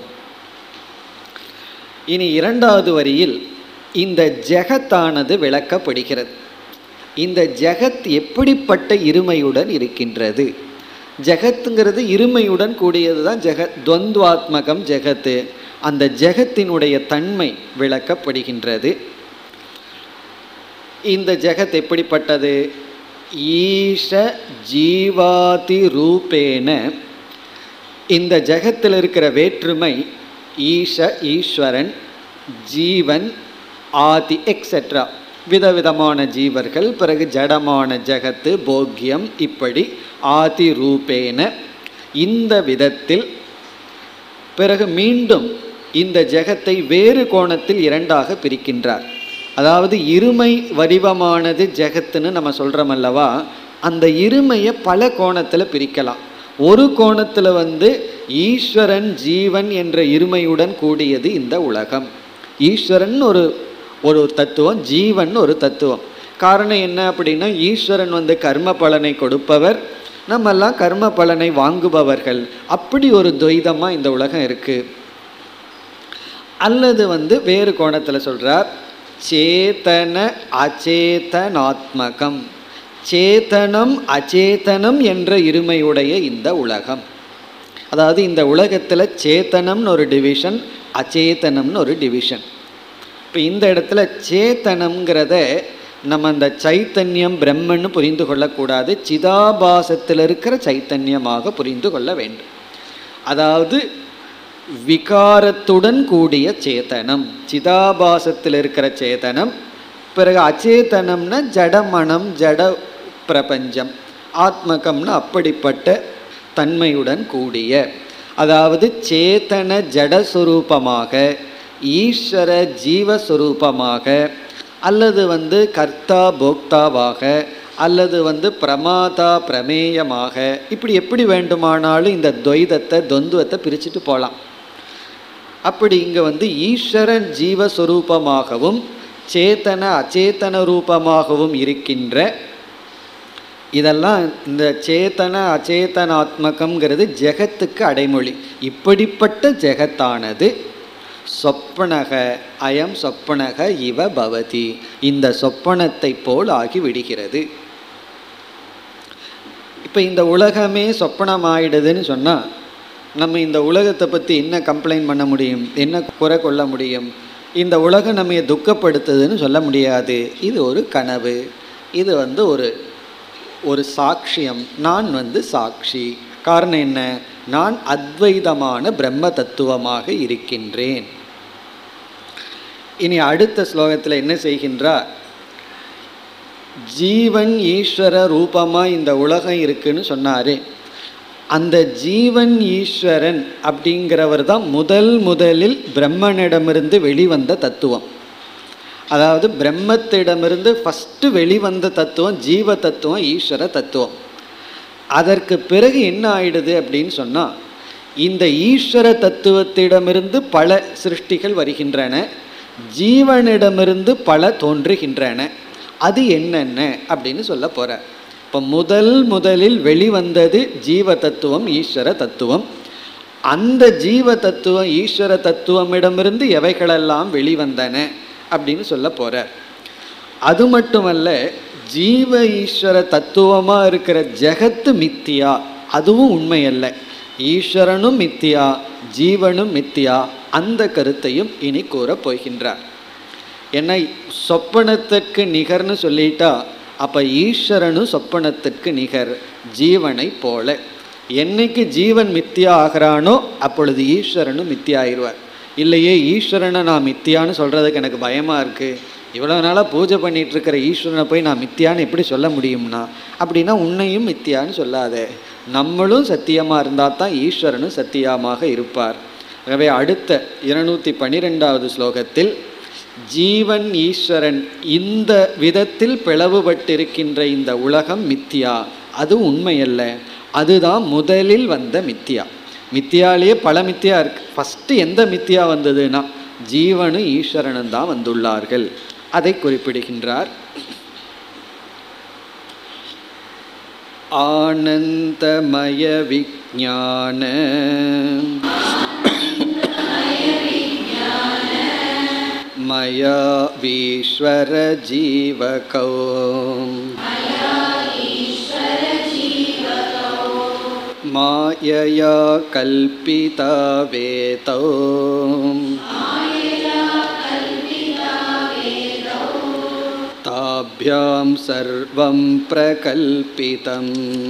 இனி இரண்டாவது வரியில் இந்த ஜெகத்தானது விளக்கப்படுகிறது இந்த ஜெகத் எப்படிப்பட்ட இருமையுடன் இருக்கின்றது ஜெகத்துங்கிறது இருமையுடன் கூடியது தான் ஜெகத் துவந்த்வாத்மகம் ஜெகத்து அந்த ஜெகத்தினுடைய தன்மை விளக்கப்படுகின்றது இந்த ஜெகத் எப்படிப்பட்டது ஈஷ ஜீவாதி ரூபேன இந்த ஜெகத்தில் இருக்கிற வேற்றுமை ஈஷ ஈஸ்வரன் ஜீவன் ஆதி எக்ஸெட்ரா விதவிதமான ஜீவர்கள் பிறகு ஜடமான ஜெகத்து போக்கியம் இப்படி ஆதி ரூபேன இந்த விதத்தில் பிறகு மீண்டும் இந்த ஜெகத்தை வேறு கோணத்தில் இரண்டாக பிரிக்கின்றார் அதாவது இருமை வடிவமானது ஜெகத்துன்னு நம்ம சொல்கிறோம் அல்லவா அந்த இருமையை பல கோணத்தில் பிரிக்கலாம் ஒரு கோணத்தில் வந்து ஈஸ்வரன் ஜீவன் என்ற இருமையுடன் கூடியது இந்த உலகம் ஈஸ்வரன் ஒரு ஒரு தத்துவம் ஜீவன் ஒரு தத்துவம் காரணம் என்ன அப்படின்னா ஈஸ்வரன் வந்து கர்ம பலனை கொடுப்பவர் நம்மெல்லாம் கர்ம பலனை வாங்குபவர்கள் அப்படி ஒரு துவைதமாக இந்த உலகம் இருக்குது அல்லது வந்து வேறு கோணத்தில் சொல்கிறார் சேதன அச்சேதனாத்மகம் சேதனம் அச்சேதனம் என்ற இருமையுடைய இந்த உலகம் அதாவது இந்த உலகத்தில் சேத்தனம்னு ஒரு டிவிஷன் அச்சேதனம்னு ஒரு டிவிஷன் இப்போ இந்த இடத்துல சேத்தனம்ங்கிறத நம்ம அந்த சைத்தன்யம் பிரம்மன்னு புரிந்து கொள்ளக்கூடாது சிதாபாசத்தில் இருக்கிற சைத்தன்யமாக புரிந்து கொள்ள வேண்டும் அதாவது விகாரத்துடன் கூடிய சேதனம் சிதாபாசத்தில் இருக்கிற சேதனம் பிறகு அச்சேதனம்னா ஜடமனம் ஜட பிரபஞ்சம் ஆத்மகம்னா அப்படிப்பட்ட தன்மையுடன் கூடிய அதாவது சேத்தன ஜடஸ்வரூபமாக ஈஸ்வர ஜீவஸ்வரூபமாக அல்லது வந்து கர்த்தா போக்தாவாக அல்லது வந்து பிரமாதா பிரமேயமாக இப்படி எப்படி வேண்டுமானாலும் இந்த துவைதத்தை தொந்துவத்தை பிரிச்சுட்டு போகலாம் அப்படி இங்கே வந்து ஈஸ்வரன் ஜீவஸ்வரூபமாகவும் சேத்தன அச்சேதன ரூபமாகவும் இருக்கின்ற இதெல்லாம் இந்த சேத்தன அச்சேதனாத்மகம்ங்கிறது ஜெகத்துக்கு அடைமொழி இப்படிப்பட்ட ஜெகத்தானது சொப்பனக அயம் சொப்பனக இவ பவதி இந்த சொப்பனத்தை போல் ஆகி விடுகிறது இப்போ இந்த உலகமே சொப்பனமாயிடுதுன்னு சொன்னால் நம்ம இந்த உலகத்தை பற்றி என்ன கம்ப்ளைண்ட் பண்ண முடியும் என்ன குறை கொள்ள முடியும் இந்த உலகம் நம்ம துக்கப்படுத்துதுன்னு சொல்ல முடியாது இது ஒரு கனவு இது வந்து ஒரு ஒரு சாட்சியம் நான் வந்து சாட்சி காரணம் என்ன நான் அத்வைதமான பிரம்ம தத்துவமாக இருக்கின்றேன் இனி அடுத்த ஸ்லோகத்தில் என்ன செய்கின்றார் ஜீவன் ஈஸ்வர ரூபமாக இந்த உலகம் இருக்குன்னு சொன்னார் அந்த ஜீவன் ஈஸ்வரன் அப்படிங்கிறவர் தான் முதல் முதலில் பிரம்மனிடமிருந்து வெளிவந்த தத்துவம் அதாவது பிரம்மத்திடமிருந்து ஃபஸ்ட்டு வெளிவந்த தத்துவம் ஜீவ தத்துவம் ஈஸ்வர தத்துவம் அதற்கு பிறகு என்ன ஆயிடுது அப்படின்னு சொன்னால் இந்த ஈஸ்வர தத்துவத்திடமிருந்து பல சிருஷ்டிகள் வருகின்றன ஜீவனிடமிருந்து பல தோன்றுகின்றன அது என்னென்ன அப்படின்னு சொல்ல போகிறார் இப்போ முதல் முதலில் வெளிவந்தது ஜீவ தத்துவம் ஈஸ்வர தத்துவம் அந்த ஜீவ தத்துவம் ஈஸ்வர தத்துவமிடமிருந்து எவைகளெல்லாம் வெளிவந்தன அப்படின்னு சொல்ல போகிறார் அது மட்டுமல்ல ஜீவ ஈஸ்வர தத்துவமாக இருக்கிற ஜெகத்து மித்தியா அதுவும் உண்மை அல்ல ஈஸ்வரனும் மித்தியா ஜீவனும் மித்தியா அந்த கருத்தையும் இனி கூறப் போகின்றார் ஏன்னா சொப்பனத்திற்கு நிகர்னு சொல்லிட்டா அப்போ ஈஸ்வரனும் சொப்பனத்திற்கு நிகர் ஜீவனை போல என்னைக்கு ஜீவன் மித்தியா ஆகிறானோ அப்பொழுது ஈஸ்வரனும் மித்தியா ஆயிடுவார் இல்லையே ஈஸ்வரனை நான் மித்தியான்னு சொல்கிறதுக்கு எனக்கு பயமாக இருக்குது இவ்வளோ நாளாக பூஜை பண்ணிட்டு இருக்கிற ஈஸ்வரனை போய் நான் மித்தியான்னு எப்படி சொல்ல முடியும்னா அப்படின்னா உன்னையும் மித்தியான்னு சொல்லாதே நம்மளும் சத்தியமாக இருந்தால் தான் ஈஸ்வரனும் சத்தியமாக இருப்பார் ஆகவே அடுத்த இருநூற்றி பன்னிரெண்டாவது ஸ்லோகத்தில் ஜீவன் ஈஸ்வரன் இந்த விதத்தில் பிளவுபட்டிருக்கின்ற இந்த உலகம் மித்தியா அது உண்மையல்ல அதுதான் முதலில் வந்த மித்தியா மித்தியாலேயே பல மித்தியா இருக்கு ஃபஸ்ட்டு எந்த மித்தியா வந்ததுன்னா ஜீவனும் ஈஸ்வரனும் தான் வந்துள்ளார்கள் அதை குறிப்பிடுகின்றார் ஆனந்தமய விஜான மயா வீஸ்வர ஜீவகோ மாயயா கல்பிதா வேதோ ताभ्यां सर्वं प्रकल्पितम्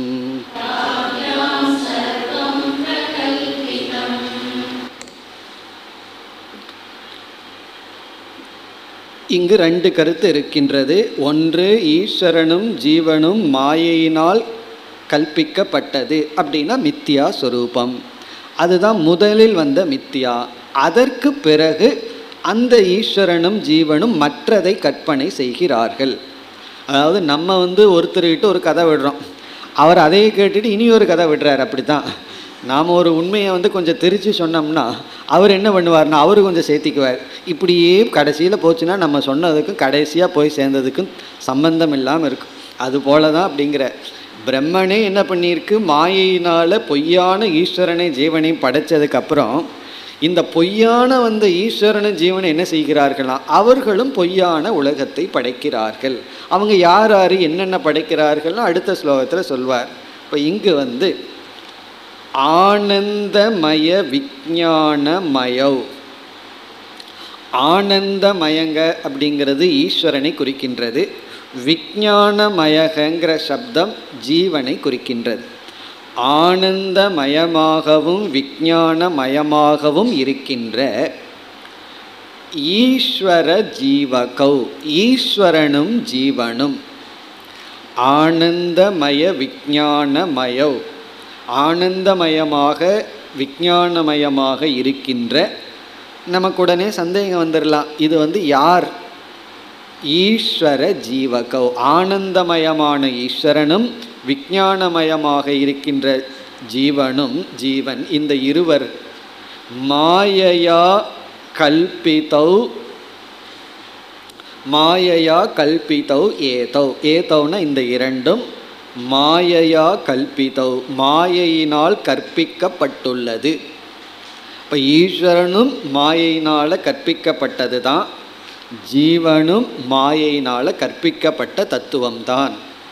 இங்கு ரெண்டு கருத்து இருக்கின்றது ஒன்று ஈஸ்வரனும் ஜீவனும் மாயையினால் கல்பிக்கப்பட்டது அப்படின்னா மித்தியா சொரூபம் அதுதான் முதலில் வந்த மித்தியா அதற்கு பிறகு அந்த ஈஸ்வரனும் ஜீவனும் மற்றதை கற்பனை செய்கிறார்கள் அதாவது நம்ம வந்து ஒருத்தர்கிட்ட ஒரு கதை விடுறோம் அவர் அதையே கேட்டுட்டு இனி ஒரு கதை விடுறார் அப்படி தான் நாம் ஒரு உண்மையை வந்து கொஞ்சம் திரித்து சொன்னோம்னா அவர் என்ன பண்ணுவார்னா அவர் கொஞ்சம் சேர்த்திக்குவார் இப்படியே கடைசியில் போச்சுன்னா நம்ம சொன்னதுக்கும் கடைசியாக போய் சேர்ந்ததுக்கும் சம்பந்தம் இல்லாமல் இருக்கும் அது போல தான் அப்படிங்கிற பிரம்மனே என்ன பண்ணியிருக்கு மாயையினால் பொய்யான ஈஸ்வரனை ஜீவனையும் படைச்சதுக்கப்புறம் இந்த பொய்யான வந்த ஈஸ்வரனும் ஜீவனை என்ன செய்கிறார்களாம் அவர்களும் பொய்யான உலகத்தை படைக்கிறார்கள் அவங்க யார் யார் என்னென்ன படைக்கிறார்கள்னு அடுத்த ஸ்லோகத்தில் சொல்வார் இப்போ இங்கு வந்து ஆனந்தமய விஞ்ஞானமயவ் ஆனந்தமயங்க அப்படிங்கிறது ஈஸ்வரனை குறிக்கின்றது விஞ்ஞானமயகங்கிற சப்தம் ஜீவனை குறிக்கின்றது ஆனந்தமயமாகவும் விஞ்ஞானமயமாகவும் இருக்கின்ற ஈஸ்வர ஜீவகௌ ஈஸ்வரனும் ஜீவனும் ஆனந்தமய விஞ்ஞானமயோ ஆனந்தமயமாக விஞ்ஞானமயமாக இருக்கின்ற நமக்கு உடனே சந்தேகம் வந்துடலாம் இது வந்து யார் ஈஸ்வர ஜீவகௌ ஆனந்தமயமான ஈஸ்வரனும் விஞ்ஞானமயமாக இருக்கின்ற ஜீவனும் ஜீவன் இந்த இருவர் மாயையா கல்பிதௌ மாயையா கல்பிதௌ ஏதௌ ஏதௌனா இந்த இரண்டும் மாயையா கல்பிதௌ மாயையினால் கற்பிக்கப்பட்டுள்ளது இப்போ ஈஸ்வரனும் மாயையினால் கற்பிக்கப்பட்டது தான் ஜீவனும் மாயையினால் கற்பிக்கப்பட்ட தத்துவம்தான்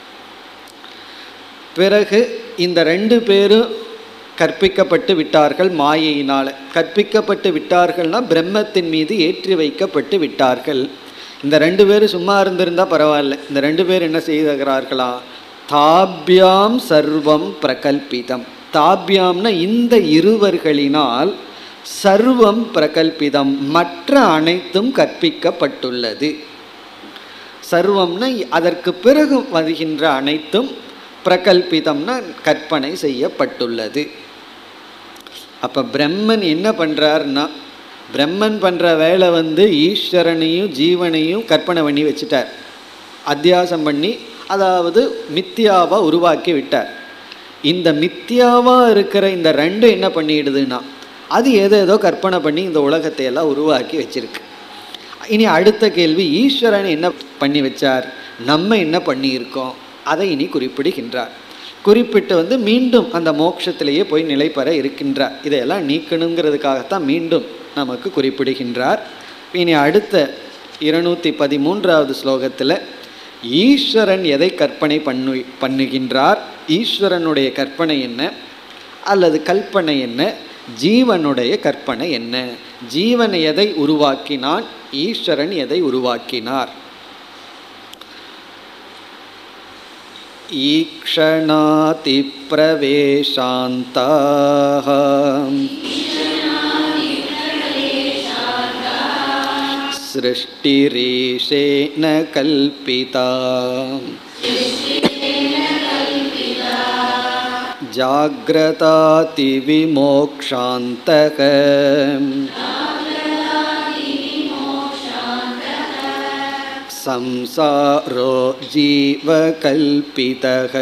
பிறகு இந்த ரெண்டு பேரும் கற்பிக்கப்பட்டு விட்டார்கள் மாயையினால் கற்பிக்கப்பட்டு விட்டார்கள்னா பிரம்மத்தின் மீது ஏற்றி வைக்கப்பட்டு விட்டார்கள் இந்த ரெண்டு பேரும் சும்மா இருந்திருந்தால் பரவாயில்ல இந்த ரெண்டு பேர் என்ன செய்கிறார்களா தாபியாம் சர்வம் பிரகல்பிதம் தாபியாம்னா இந்த இருவர்களினால் சர்வம் பிரகல்பிதம் மற்ற அனைத்தும் கற்பிக்கப்பட்டுள்ளது சர்வம்னா அதற்கு பிறகு வருகின்ற அனைத்தும் பிரகல்பிதம்னா கற்பனை செய்யப்பட்டுள்ளது அப்போ பிரம்மன் என்ன பண்ணுறாருன்னா பிரம்மன் பண்ணுற வேலை வந்து ஈஸ்வரனையும் ஜீவனையும் கற்பனை பண்ணி வச்சுட்டார் அத்தியாசம் பண்ணி அதாவது மித்தியாவை உருவாக்கி விட்டார் இந்த மித்தியாவாக இருக்கிற இந்த ரெண்டும் என்ன பண்ணிடுதுன்னா அது ஏதோ ஏதோ கற்பனை பண்ணி இந்த உலகத்தை எல்லாம் உருவாக்கி வச்சிருக்கு இனி அடுத்த கேள்வி ஈஸ்வரன் என்ன பண்ணி வச்சார் நம்ம என்ன பண்ணியிருக்கோம் அதை இனி குறிப்பிடுகின்றார் குறிப்பிட்டு வந்து மீண்டும் அந்த மோட்சத்திலேயே போய் நிலை பெற இருக்கின்றார் இதையெல்லாம் நீக்கணுங்கிறதுக்காகத்தான் மீண்டும் நமக்கு குறிப்பிடுகின்றார் இனி அடுத்த இருநூற்றி பதிமூன்றாவது ஸ்லோகத்தில் ஈஸ்வரன் எதை கற்பனை பண்ணு பண்ணுகின்றார் ஈஸ்வரனுடைய கற்பனை என்ன அல்லது கல்பனை என்ன ஜீவனுடைய கற்பனை என்ன ஜீவன் எதை உருவாக்கினான் ஈஸ்வரன் எதை உருவாக்கினார் ईक्षणातिप्रवेशान्ताः सृष्टिरीशेन कल्पिता जाग्रतातिविमोक्षान्तक संसारो जीवकल्पितः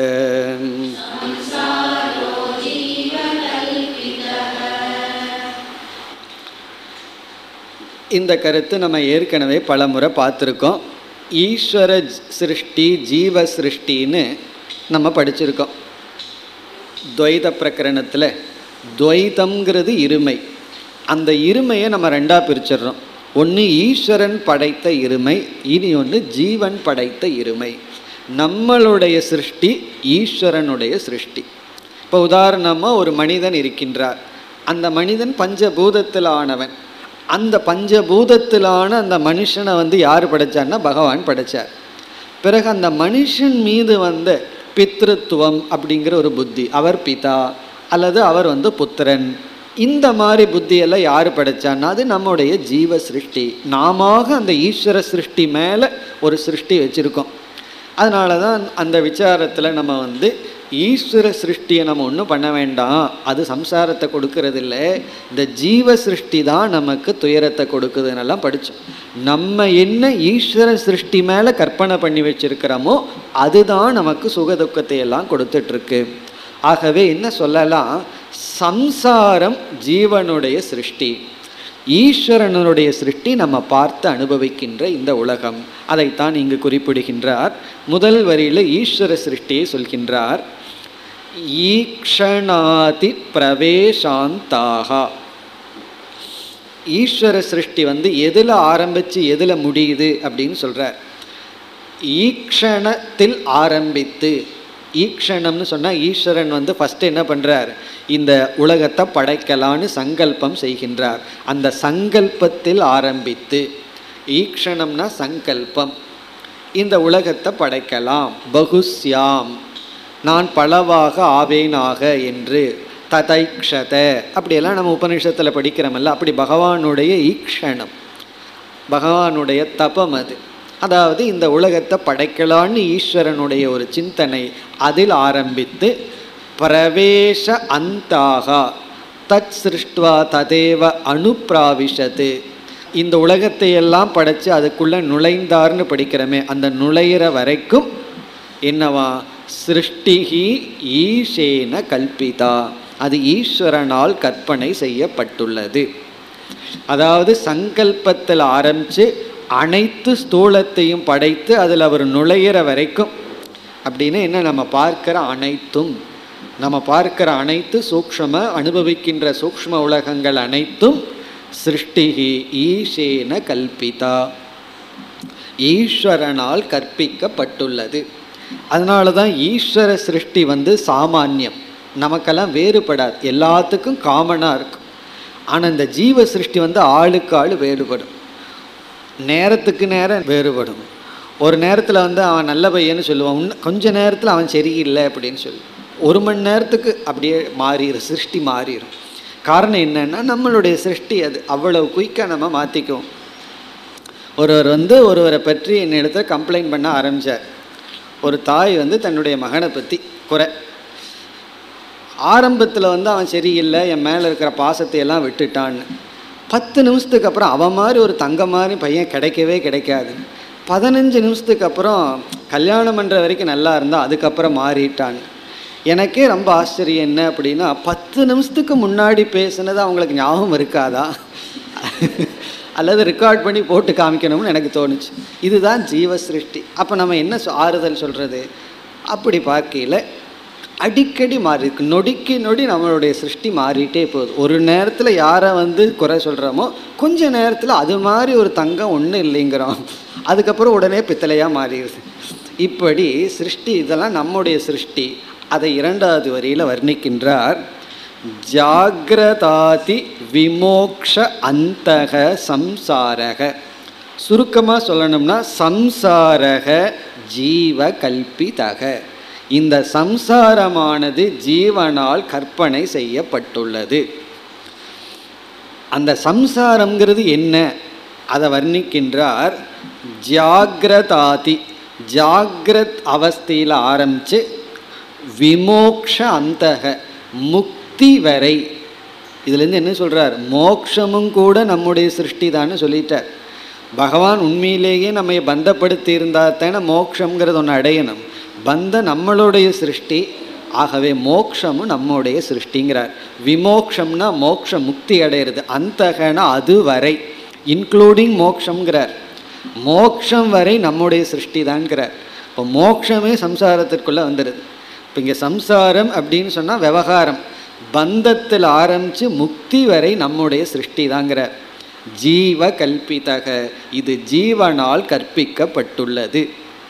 இந்த கருத்து நம்ம ஏற்கனவே பல முறை பார்த்துருக்கோம் ஈஸ்வர சிருஷ்டி ஜீவ சிருஷ்டின்னு நம்ம படிச்சிருக்கோம் துவைத பிரகரணத்தில் துவைதம்ங்கிறது இருமை அந்த இருமையை நம்ம ரெண்டாக பிரிச்சிடுறோம் ஒன்று ஈஸ்வரன் படைத்த இருமை இனி ஒன்று ஜீவன் படைத்த இருமை நம்மளுடைய சிருஷ்டி ஈஸ்வரனுடைய சிருஷ்டி இப்போ உதாரணமாக ஒரு மனிதன் இருக்கின்றார் அந்த மனிதன் பஞ்சபூதத்தில் ஆனவன் அந்த பஞ்சபூதத்திலான அந்த மனுஷனை வந்து யார் படைச்சார்னா பகவான் படைச்சார் பிறகு அந்த மனுஷன் மீது வந்த பித்ருத்துவம் அப்படிங்கிற ஒரு புத்தி அவர் பிதா அல்லது அவர் வந்து புத்திரன் இந்த மாதிரி புத்தியெல்லாம் யார் படைச்சான்னா அது நம்முடைய ஜீவ சிருஷ்டி நாம அந்த ஈஸ்வர சிருஷ்டி மேலே ஒரு சிருஷ்டி வச்சுருக்கோம் அதனால தான் அந்த விசாரத்தில் நம்ம வந்து ஈஸ்வர சிருஷ்டியை நம்ம ஒன்றும் பண்ண வேண்டாம் அது சம்சாரத்தை கொடுக்கறதில்ல இந்த ஜீவ சிருஷ்டி தான் நமக்கு துயரத்தை கொடுக்குதுன்னெல்லாம் படித்தோம் நம்ம என்ன ஈஸ்வர சிருஷ்டி மேலே கற்பனை பண்ணி வச்சிருக்கிறோமோ அதுதான் நமக்கு சுகதுக்கத்தை எல்லாம் கொடுத்துட்ருக்கு ஆகவே என்ன சொல்லலாம் சம்சாரம் ஜீவனுடைய சிருஷ்டி ஈஸ்வரனுடைய சிருஷ்டி நம்ம பார்த்து அனுபவிக்கின்ற இந்த உலகம் அதைத்தான் இங்கு குறிப்பிடுகின்றார் முதல் வரியில் ஈஸ்வர சிருஷ்டியை சொல்கின்றார் ஈக்ஷணாதி பிரவேசாந்தாகா ஈஸ்வர சிருஷ்டி வந்து எதில் ஆரம்பித்து எதில் முடியுது அப்படின்னு சொல்கிறார் ஈக்ஷணத்தில் ஆரம்பித்து ஈக்ஷணம்னு சொன்னால் ஈஸ்வரன் வந்து ஃபஸ்ட்டு என்ன பண்ணுறார் இந்த உலகத்தை படைக்கலான்னு சங்கல்பம் செய்கின்றார் அந்த சங்கல்பத்தில் ஆரம்பித்து ஈக்ஷணம்னா சங்கல்பம் இந்த உலகத்தை படைக்கலாம் பகுஸ்யாம் நான் பலவாக ஆவேனாக என்று ததைக்ஷத அப்படியெல்லாம் நம்ம உபநிஷத்தில் படிக்கிறோமல்ல அப்படி பகவானுடைய ஈக்ஷணம் பகவானுடைய தபம் அது அதாவது இந்த உலகத்தை படைக்கலான்னு ஈஸ்வரனுடைய ஒரு சிந்தனை அதில் ஆரம்பித்து பிரவேச அந்தாகா தத் சிருஷ்டுவா ததேவ அனுப்பிராவிஷத்து இந்த உலகத்தை எல்லாம் படைச்சு அதுக்குள்ளே நுழைந்தார்னு படிக்கிறோமே அந்த நுழையிற வரைக்கும் என்னவா சிருஷ்டிகி ஈஷேன கல்பிதா அது ஈஸ்வரனால் கற்பனை செய்யப்பட்டுள்ளது அதாவது சங்கல்பத்தில் ஆரம்பித்து அனைத்து ஸ்தூலத்தையும் படைத்து அதில் அவர் நுழையிற வரைக்கும் அப்படின்னு என்ன நம்ம பார்க்கிற அனைத்தும் நம்ம பார்க்கிற அனைத்து சூக்ஷ்ம அனுபவிக்கின்ற சூக்ஷ்ம உலகங்கள் அனைத்தும் சிருஷ்டிகி ஈஷேன கல்பிதா ஈஸ்வரனால் கற்பிக்கப்பட்டுள்ளது அதனால தான் ஈஸ்வர சிருஷ்டி வந்து சாமானியம் நமக்கெல்லாம் வேறுபடாது எல்லாத்துக்கும் காமனாக இருக்கும் ஆனால் இந்த ஜீவ சிருஷ்டி வந்து ஆளுக்கு ஆள் வேறுபடும் நேரத்துக்கு நேரம் வேறுபடும் ஒரு நேரத்தில் வந்து அவன் நல்ல பையன்னு சொல்லுவான் இன்னும் கொஞ்ச நேரத்தில் அவன் சரியில்லை அப்படின்னு சொல்லி ஒரு மணி நேரத்துக்கு அப்படியே மாறிடும் சிருஷ்டி மாறிடும் காரணம் என்னன்னா நம்மளுடைய சிருஷ்டி அது அவ்வளவு குயிக்காக நம்ம மாற்றிக்குவோம் ஒருவர் வந்து ஒருவரை பற்றி என்னிடத்துல கம்ப்ளைண்ட் பண்ண ஆரம்பித்தார் ஒரு தாய் வந்து தன்னுடைய மகனை பற்றி குறை ஆரம்பத்தில் வந்து அவன் சரியில்லை என் மேலே இருக்கிற பாசத்தை எல்லாம் விட்டுட்டான்னு பத்து நிமிஷத்துக்கு அப்புறம் அவன் மாதிரி ஒரு தங்க மாதிரி பையன் கிடைக்கவே கிடைக்காது பதினஞ்சு நிமிஷத்துக்கு அப்புறம் கல்யாணம் பண்ணுற வரைக்கும் நல்லா இருந்தால் அதுக்கப்புறம் மாறிட்டான் எனக்கே ரொம்ப ஆச்சரியம் என்ன அப்படின்னா பத்து நிமிஷத்துக்கு முன்னாடி பேசுனது அவங்களுக்கு ஞாபகம் இருக்காதா அல்லது ரெக்கார்ட் பண்ணி போட்டு காமிக்கணும்னு எனக்கு தோணுச்சு இதுதான் ஜீவ சிருஷ்டி அப்போ நம்ம என்ன சொ- ஆறுதல் சொல்கிறது அப்படி பார்க்கையில் அடிக்கடி மாறி இருக்கு நொடிக்கு நொடி நம்மளுடைய சிருஷ்டி மாறிட்டே போகுது ஒரு நேரத்தில் யாரை வந்து குறை சொல்கிறோமோ கொஞ்ச நேரத்தில் அது மாதிரி ஒரு தங்கம் ஒன்றும் இல்லைங்கிறோம் அதுக்கப்புறம் உடனே பித்தளையாக மாறிடுது இப்படி சிருஷ்டி இதெல்லாம் நம்முடைய சிருஷ்டி அதை இரண்டாவது வரியில் வர்ணிக்கின்றார் ஜாகிரதாதி விமோக்ஷ அந்தக சம்சாரக சுருக்கமாக சொல்லணும்னா சம்சாரக ஜீவ கல்பிதக இந்த சம்சாரமானது ஜீவனால் கற்பனை செய்யப்பட்டுள்ளது அந்த சம்சாரம்ங்கிறது என்ன அதை வர்ணிக்கின்றார் ஜாகிரதாதி ஜாகிரத் அவஸ்தையில் ஆரம்பித்து விமோக்ஷ அந்தக முக்தி வரை இதுலேருந்து என்ன சொல்கிறார் மோக்ஷமும் கூட நம்முடைய சிருஷ்டி தான்னு சொல்லிட்டார் பகவான் உண்மையிலேயே நம்மை பந்தப்படுத்தி இருந்தால் தானே மோக்ஷங்கிறது ஒன்று அடையணும் பந்த நம்மளுடைய சிருஷ்டி ஆகவே மோக்ஷமும் நம்முடைய சிருஷ்டிங்கிறார் விமோக்ஷம்னா மோக்ஷ முக்தி அடையிறது அந்தகனா அது வரை இன்க்ளூடிங் மோக்ஷங்கிறார் மோக்ஷம் வரை நம்முடைய சிருஷ்டி தான்ங்கிறார் இப்போ மோக்ஷமே சம்சாரத்திற்குள்ளே வந்துடுது இப்போ இங்கே சம்சாரம் அப்படின்னு சொன்னால் விவகாரம் பந்தத்தில் ஆரம்பித்து முக்தி வரை நம்முடைய சிருஷ்டி தாங்கிறார் ஜீவ கல்பிதக இது ஜீவனால் கற்பிக்கப்பட்டுள்ளது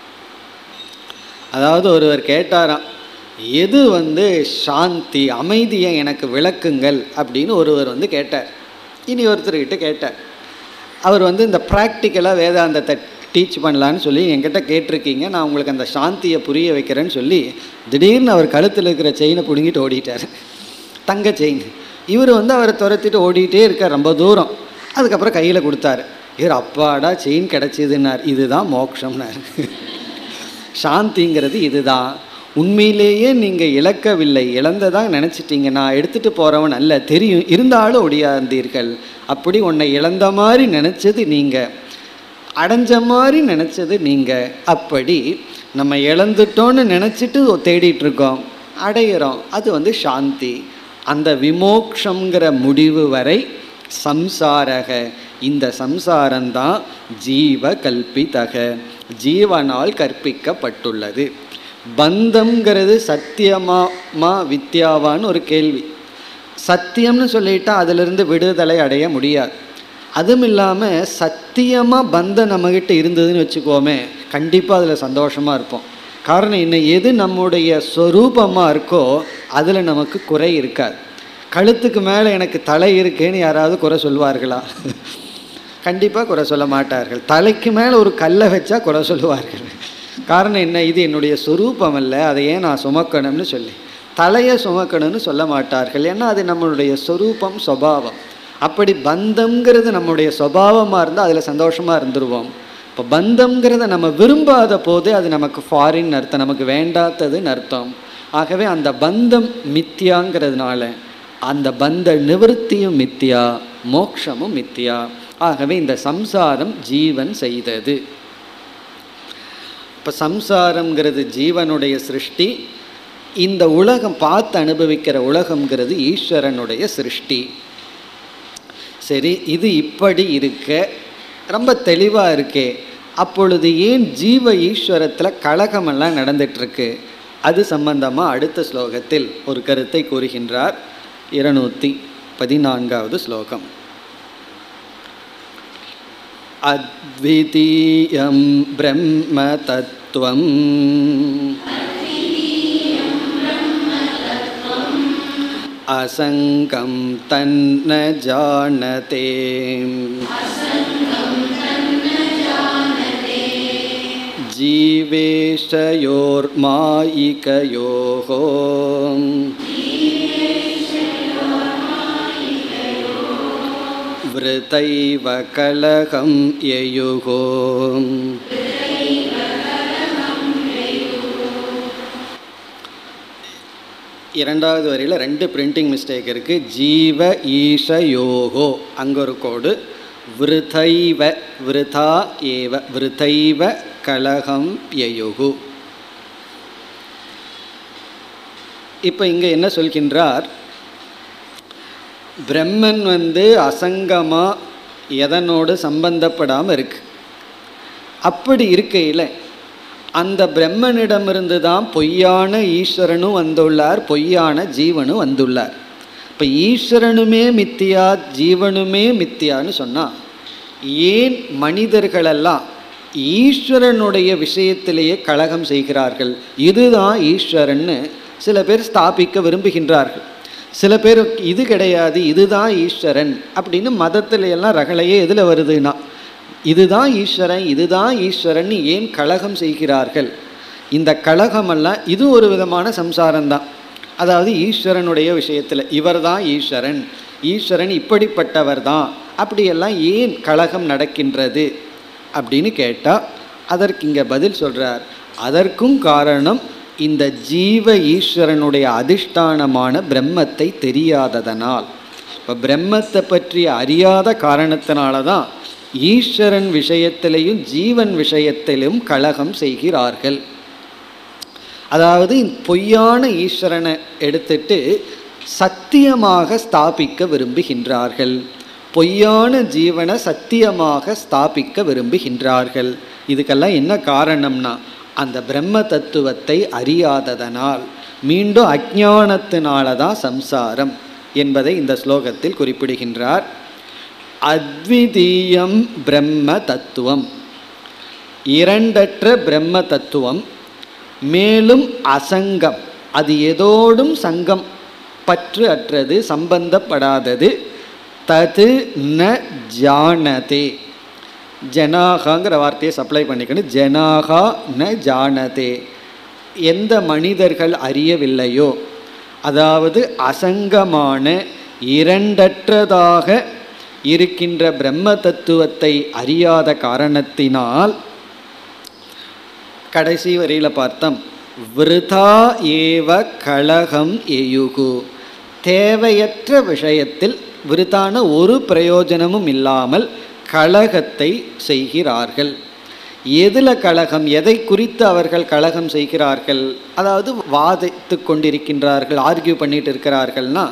அதாவது ஒருவர் கேட்டாராம் எது வந்து சாந்தி அமைதியை எனக்கு விளக்குங்கள் அப்படின்னு ஒருவர் வந்து கேட்டார் இனி ஒருத்தர்கிட்ட கேட்டார் அவர் வந்து இந்த ப்ராக்டிக்கலாக வேதாந்தத்தை டீச் பண்ணலான்னு சொல்லி என்கிட்ட கேட்டிருக்கீங்க நான் உங்களுக்கு அந்த சாந்தியை புரிய வைக்கிறேன்னு சொல்லி திடீர்னு அவர் கழுத்தில் இருக்கிற செயினை பிடுங்கிட்டு ஓடிட்டார் தங்க செயின் இவர் வந்து அவரை துரத்திட்டு ஓடிட்டே இருக்கார் ரொம்ப தூரம் அதுக்கப்புறம் கையில் கொடுத்தாரு இவர் அப்பாடா செயின் கிடச்சிதுன்னார் இதுதான் மோக்ஷம்னார் சாந்திங்கிறது இதுதான் உண்மையிலேயே நீங்கள் இழக்கவில்லை இழந்ததாக நினச்சிட்டீங்க நான் எடுத்துகிட்டு போகிறவன் அல்ல தெரியும் இருந்தாலும் ஒடியாந்தீர்கள் அப்படி உன்னை இழந்த மாதிரி நினச்சது நீங்கள் அடைஞ்ச மாதிரி நினச்சது நீங்கள் அப்படி நம்ம இழந்துட்டோன்னு நினச்சிட்டு தேடிட்டு இருக்கோம் அடையிறோம் அது வந்து சாந்தி அந்த விமோக்ஷங்கிற முடிவு வரை சம்சாரக இந்த சம்சாரம்தான் ஜீவ கல்பிதக ஜீவனால் கற்பிக்கப்பட்டுள்ளது பந்தம்ங்கிறது சத்தியமாமா வித்யாவான்னு ஒரு கேள்வி சத்தியம்னு சொல்லிட்டா அதிலிருந்து விடுதலை அடைய முடியாது அதுவும் இல்லாமல் சத்தியமாக பந்தம் நம்மக்கிட்ட இருந்ததுன்னு வச்சுக்கோமே கண்டிப்பாக அதில் சந்தோஷமாக இருப்போம் காரணம் என்ன எது நம்முடைய ஸ்வரூபமாக இருக்கோ அதில் நமக்கு குறை இருக்காது கழுத்துக்கு மேலே எனக்கு தலை இருக்கேன்னு யாராவது குறை சொல்வார்களா கண்டிப்பாக குறை சொல்ல மாட்டார்கள் தலைக்கு மேலே ஒரு கல்லை வச்சா குறை சொல்லுவார்கள் காரணம் என்ன இது என்னுடைய சொரூபம் அல்ல அதை ஏன் நான் சுமக்கணும்னு சொல்லி தலையை சுமக்கணும்னு சொல்ல மாட்டார்கள் ஏன்னா அது நம்மளுடைய சொரூபம் சுபாவம் அப்படி பந்தம்ங்கிறது நம்முடைய சுபாவமாக இருந்தால் அதில் சந்தோஷமாக இருந்துருவோம் இப்போ பந்தம்ங்கிறத நம்ம விரும்பாத போது அது நமக்கு ஃபாரின் அர்த்தம் நமக்கு வேண்டாததுன்னு அர்த்தம் ஆகவே அந்த பந்தம் மித்தியாங்கிறதுனால அந்த பந்த நிவர்த்தியும் மித்தியா மோக்ஷமும் மித்தியா ஆகவே இந்த சம்சாரம் ஜீவன் செய்தது இப்போ சம்சாரம்ங்கிறது ஜீவனுடைய சிருஷ்டி இந்த உலகம் பார்த்து அனுபவிக்கிற உலகம்ங்கிறது ஈஸ்வரனுடைய சிருஷ்டி சரி இது இப்படி இருக்க ரொம்ப தெளிவாக இருக்கே அப்பொழுது ஏன் ஜீவ ஈஸ்வரத்தில் கழகமெல்லாம் நடந்துட்டுருக்கு அது சம்பந்தமாக அடுத்த ஸ்லோகத்தில் ஒரு கருத்தை கூறுகின்றார் இருநூற்றி பதினான்காவது ஸ்லோகம் अद्वितीयं ब्रह्मतत्त्वम् असङ्गं तन्न जानते जीवेशयोर्मायिकयोः वृतैव कलहं ययुः இரண்டாவது வரியில் ரெண்டு பிரிண்டிங் மிஸ்டேக் இருக்குது ஜீவ ஈஷ யோகோ அங்கே ஒரு கோடு விருதைவ விருதா ஏவ விருதைவ கலகம் யயுகு இப்போ இங்கே என்ன சொல்கின்றார் பிரம்மன் வந்து அசங்கமாக எதனோடு சம்பந்தப்படாமல் இருக்கு அப்படி இருக்கையில் அந்த பிரம்மனிடமிருந்து தான் பொய்யான ஈஸ்வரனும் வந்துள்ளார் பொய்யான ஜீவனும் வந்துள்ளார் இப்போ ஈஸ்வரனுமே மித்தியா ஜீவனுமே மித்தியான்னு சொன்னால் ஏன் மனிதர்களெல்லாம் ஈஸ்வரனுடைய விஷயத்திலேயே கலகம் செய்கிறார்கள் இதுதான் ஈஸ்வரன்னு சில பேர் ஸ்தாபிக்க விரும்புகின்றார்கள் சில பேர் இது கிடையாது இதுதான் ஈஸ்வரன் அப்படின்னு மதத்துல எல்லாம் ரகலையே எதில் வருதுன்னா இதுதான் ஈஸ்வரன் இதுதான் ஈஸ்வரன் ஏன் கலகம் செய்கிறார்கள் இந்த கலகமெல்லாம் இது ஒரு விதமான சம்சாரம்தான் அதாவது ஈஸ்வரனுடைய விஷயத்தில் இவர் தான் ஈஸ்வரன் ஈஸ்வரன் இப்படிப்பட்டவர் தான் அப்படியெல்லாம் ஏன் கலகம் நடக்கின்றது அப்படின்னு கேட்டால் அதற்கு இங்கே பதில் சொல்கிறார் அதற்கும் காரணம் இந்த ஜீவ ஈஸ்வரனுடைய அதிஷ்டானமான பிரம்மத்தை தெரியாததனால் இப்போ பிரம்மத்தை பற்றி அறியாத காரணத்தினால தான் ஈஸ்வரன் விஷயத்திலையும் ஜீவன் விஷயத்திலும் கலகம் செய்கிறார்கள் அதாவது பொய்யான ஈஸ்வரனை எடுத்துட்டு சத்தியமாக ஸ்தாபிக்க விரும்புகின்றார்கள் பொய்யான ஜீவனை சத்தியமாக ஸ்தாபிக்க விரும்புகின்றார்கள் இதுக்கெல்லாம் என்ன காரணம்னா அந்த பிரம்ம தத்துவத்தை அறியாததனால் மீண்டும் அஜானத்தினால தான் சம்சாரம் என்பதை இந்த ஸ்லோகத்தில் குறிப்பிடுகின்றார் அத்விதீயம் பிரம்ம தத்துவம் இரண்டற்ற பிரம்ம தத்துவம் மேலும் அசங்கம் அது எதோடும் சங்கம் பற்று அற்றது சம்பந்தப்படாதது தது ந ஜானதே ஜனாகாங்கிற வார்த்தையை சப்ளை பண்ணிக்கணும் ஜனாகா ந ஜானதே எந்த மனிதர்கள் அறியவில்லையோ அதாவது அசங்கமான இரண்டற்றதாக இருக்கின்ற பிரம்ம தத்துவத்தை அறியாத காரணத்தினால் கடைசி வரியில் பார்த்தோம் விருதா ஏவ கலகம் எயுகு தேவையற்ற விஷயத்தில் விருதான ஒரு பிரயோஜனமும் இல்லாமல் கலகத்தை செய்கிறார்கள் எதில் கலகம் எதை குறித்து அவர்கள் கலகம் செய்கிறார்கள் அதாவது வாதித்து கொண்டிருக்கின்றார்கள் ஆர்கியூ பண்ணிட்டு இருக்கிறார்கள்னா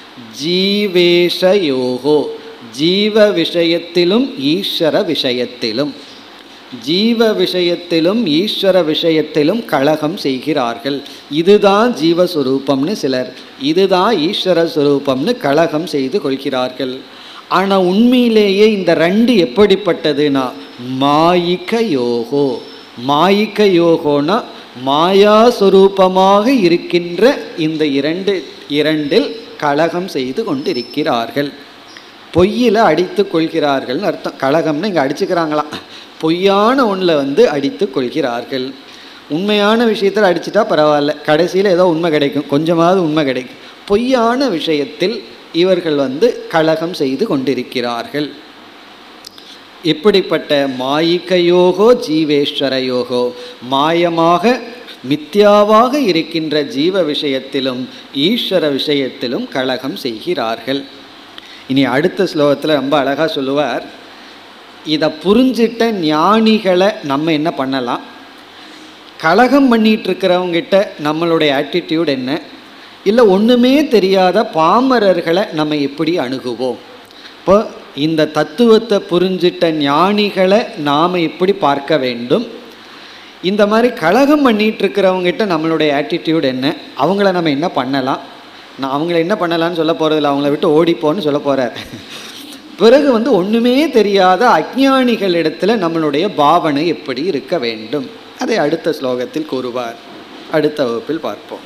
ஜீவேஷ யோகோ ஜீவ விஷயத்திலும் ஈஸ்வர விஷயத்திலும் ஜீவ விஷயத்திலும் ஈஸ்வர விஷயத்திலும் கலகம் செய்கிறார்கள் இதுதான் ஜீவஸ்வரூபம்னு சிலர் இதுதான் ஈஸ்வர சுரூபம்னு கலகம் செய்து கொள்கிறார்கள் ஆனால் உண்மையிலேயே இந்த ரெண்டு எப்படிப்பட்டதுன்னா மாயிக்க யோகோ மாயிக்க யோகோனா மாயாஸ்வரூபமாக இருக்கின்ற இந்த இரண்டு இரண்டில் கலகம் செய்து கொண்டிருக்கிறார்கள் பொய்யில் அடித்து கொள்கிறார்கள்னு அர்த்தம் கலகம்னு இங்கே அடிச்சுக்கிறாங்களாம் பொய்யான ஒன்றில் வந்து அடித்து கொள்கிறார்கள் உண்மையான விஷயத்தில் அடிச்சிட்டா பரவாயில்ல கடைசியில் ஏதோ உண்மை கிடைக்கும் கொஞ்சமாவது உண்மை கிடைக்கும் பொய்யான விஷயத்தில் இவர்கள் வந்து கலகம் செய்து கொண்டிருக்கிறார்கள் இப்படிப்பட்ட மாயிக்கயோகோ ஜீவேஸ்வர யோகோ மாயமாக மித்யாவாக இருக்கின்ற ஜீவ விஷயத்திலும் ஈஸ்வர விஷயத்திலும் கலகம் செய்கிறார்கள் இனி அடுத்த ஸ்லோகத்தில் ரொம்ப அழகாக சொல்லுவார் இதை புரிஞ்சிட்ட ஞானிகளை நம்ம என்ன பண்ணலாம் கலகம் பண்ணிட்டு இருக்கிறவங்கிட்ட நம்மளுடைய ஆட்டிடியூட் என்ன இல்லை ஒன்றுமே தெரியாத பாமரர்களை நம்ம எப்படி அணுகுவோம் இப்போ இந்த தத்துவத்தை புரிஞ்சிட்ட ஞானிகளை நாம் எப்படி பார்க்க வேண்டும் இந்த மாதிரி கலகம் பண்ணிட்டு இருக்கிறவங்ககிட்ட நம்மளுடைய ஆட்டிடியூட் என்ன அவங்கள நம்ம என்ன பண்ணலாம் நான் அவங்கள என்ன பண்ணலான்னு சொல்ல போகிறதில்ல அவங்கள விட்டு ஓடிப்போன்னு சொல்ல போகிறார் பிறகு வந்து ஒன்றுமே தெரியாத அஜ்ஞானிகளிடத்தில் நம்மளுடைய பாவனை எப்படி இருக்க வேண்டும் அதை அடுத்த ஸ்லோகத்தில் கூறுவார் அடுத்த வகுப்பில் பார்ப்போம்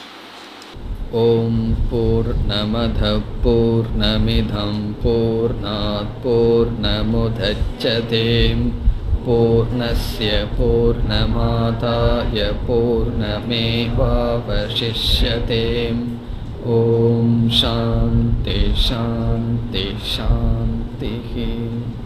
ॐ पूर्णमधः पूर्णमिधं पूर्णात् पूर्णमुदच्छते पूर्णस्य पूर्णमादाय पूर्णमेवावशिष्यते ॐ शान्ति शान्ति शान्तिः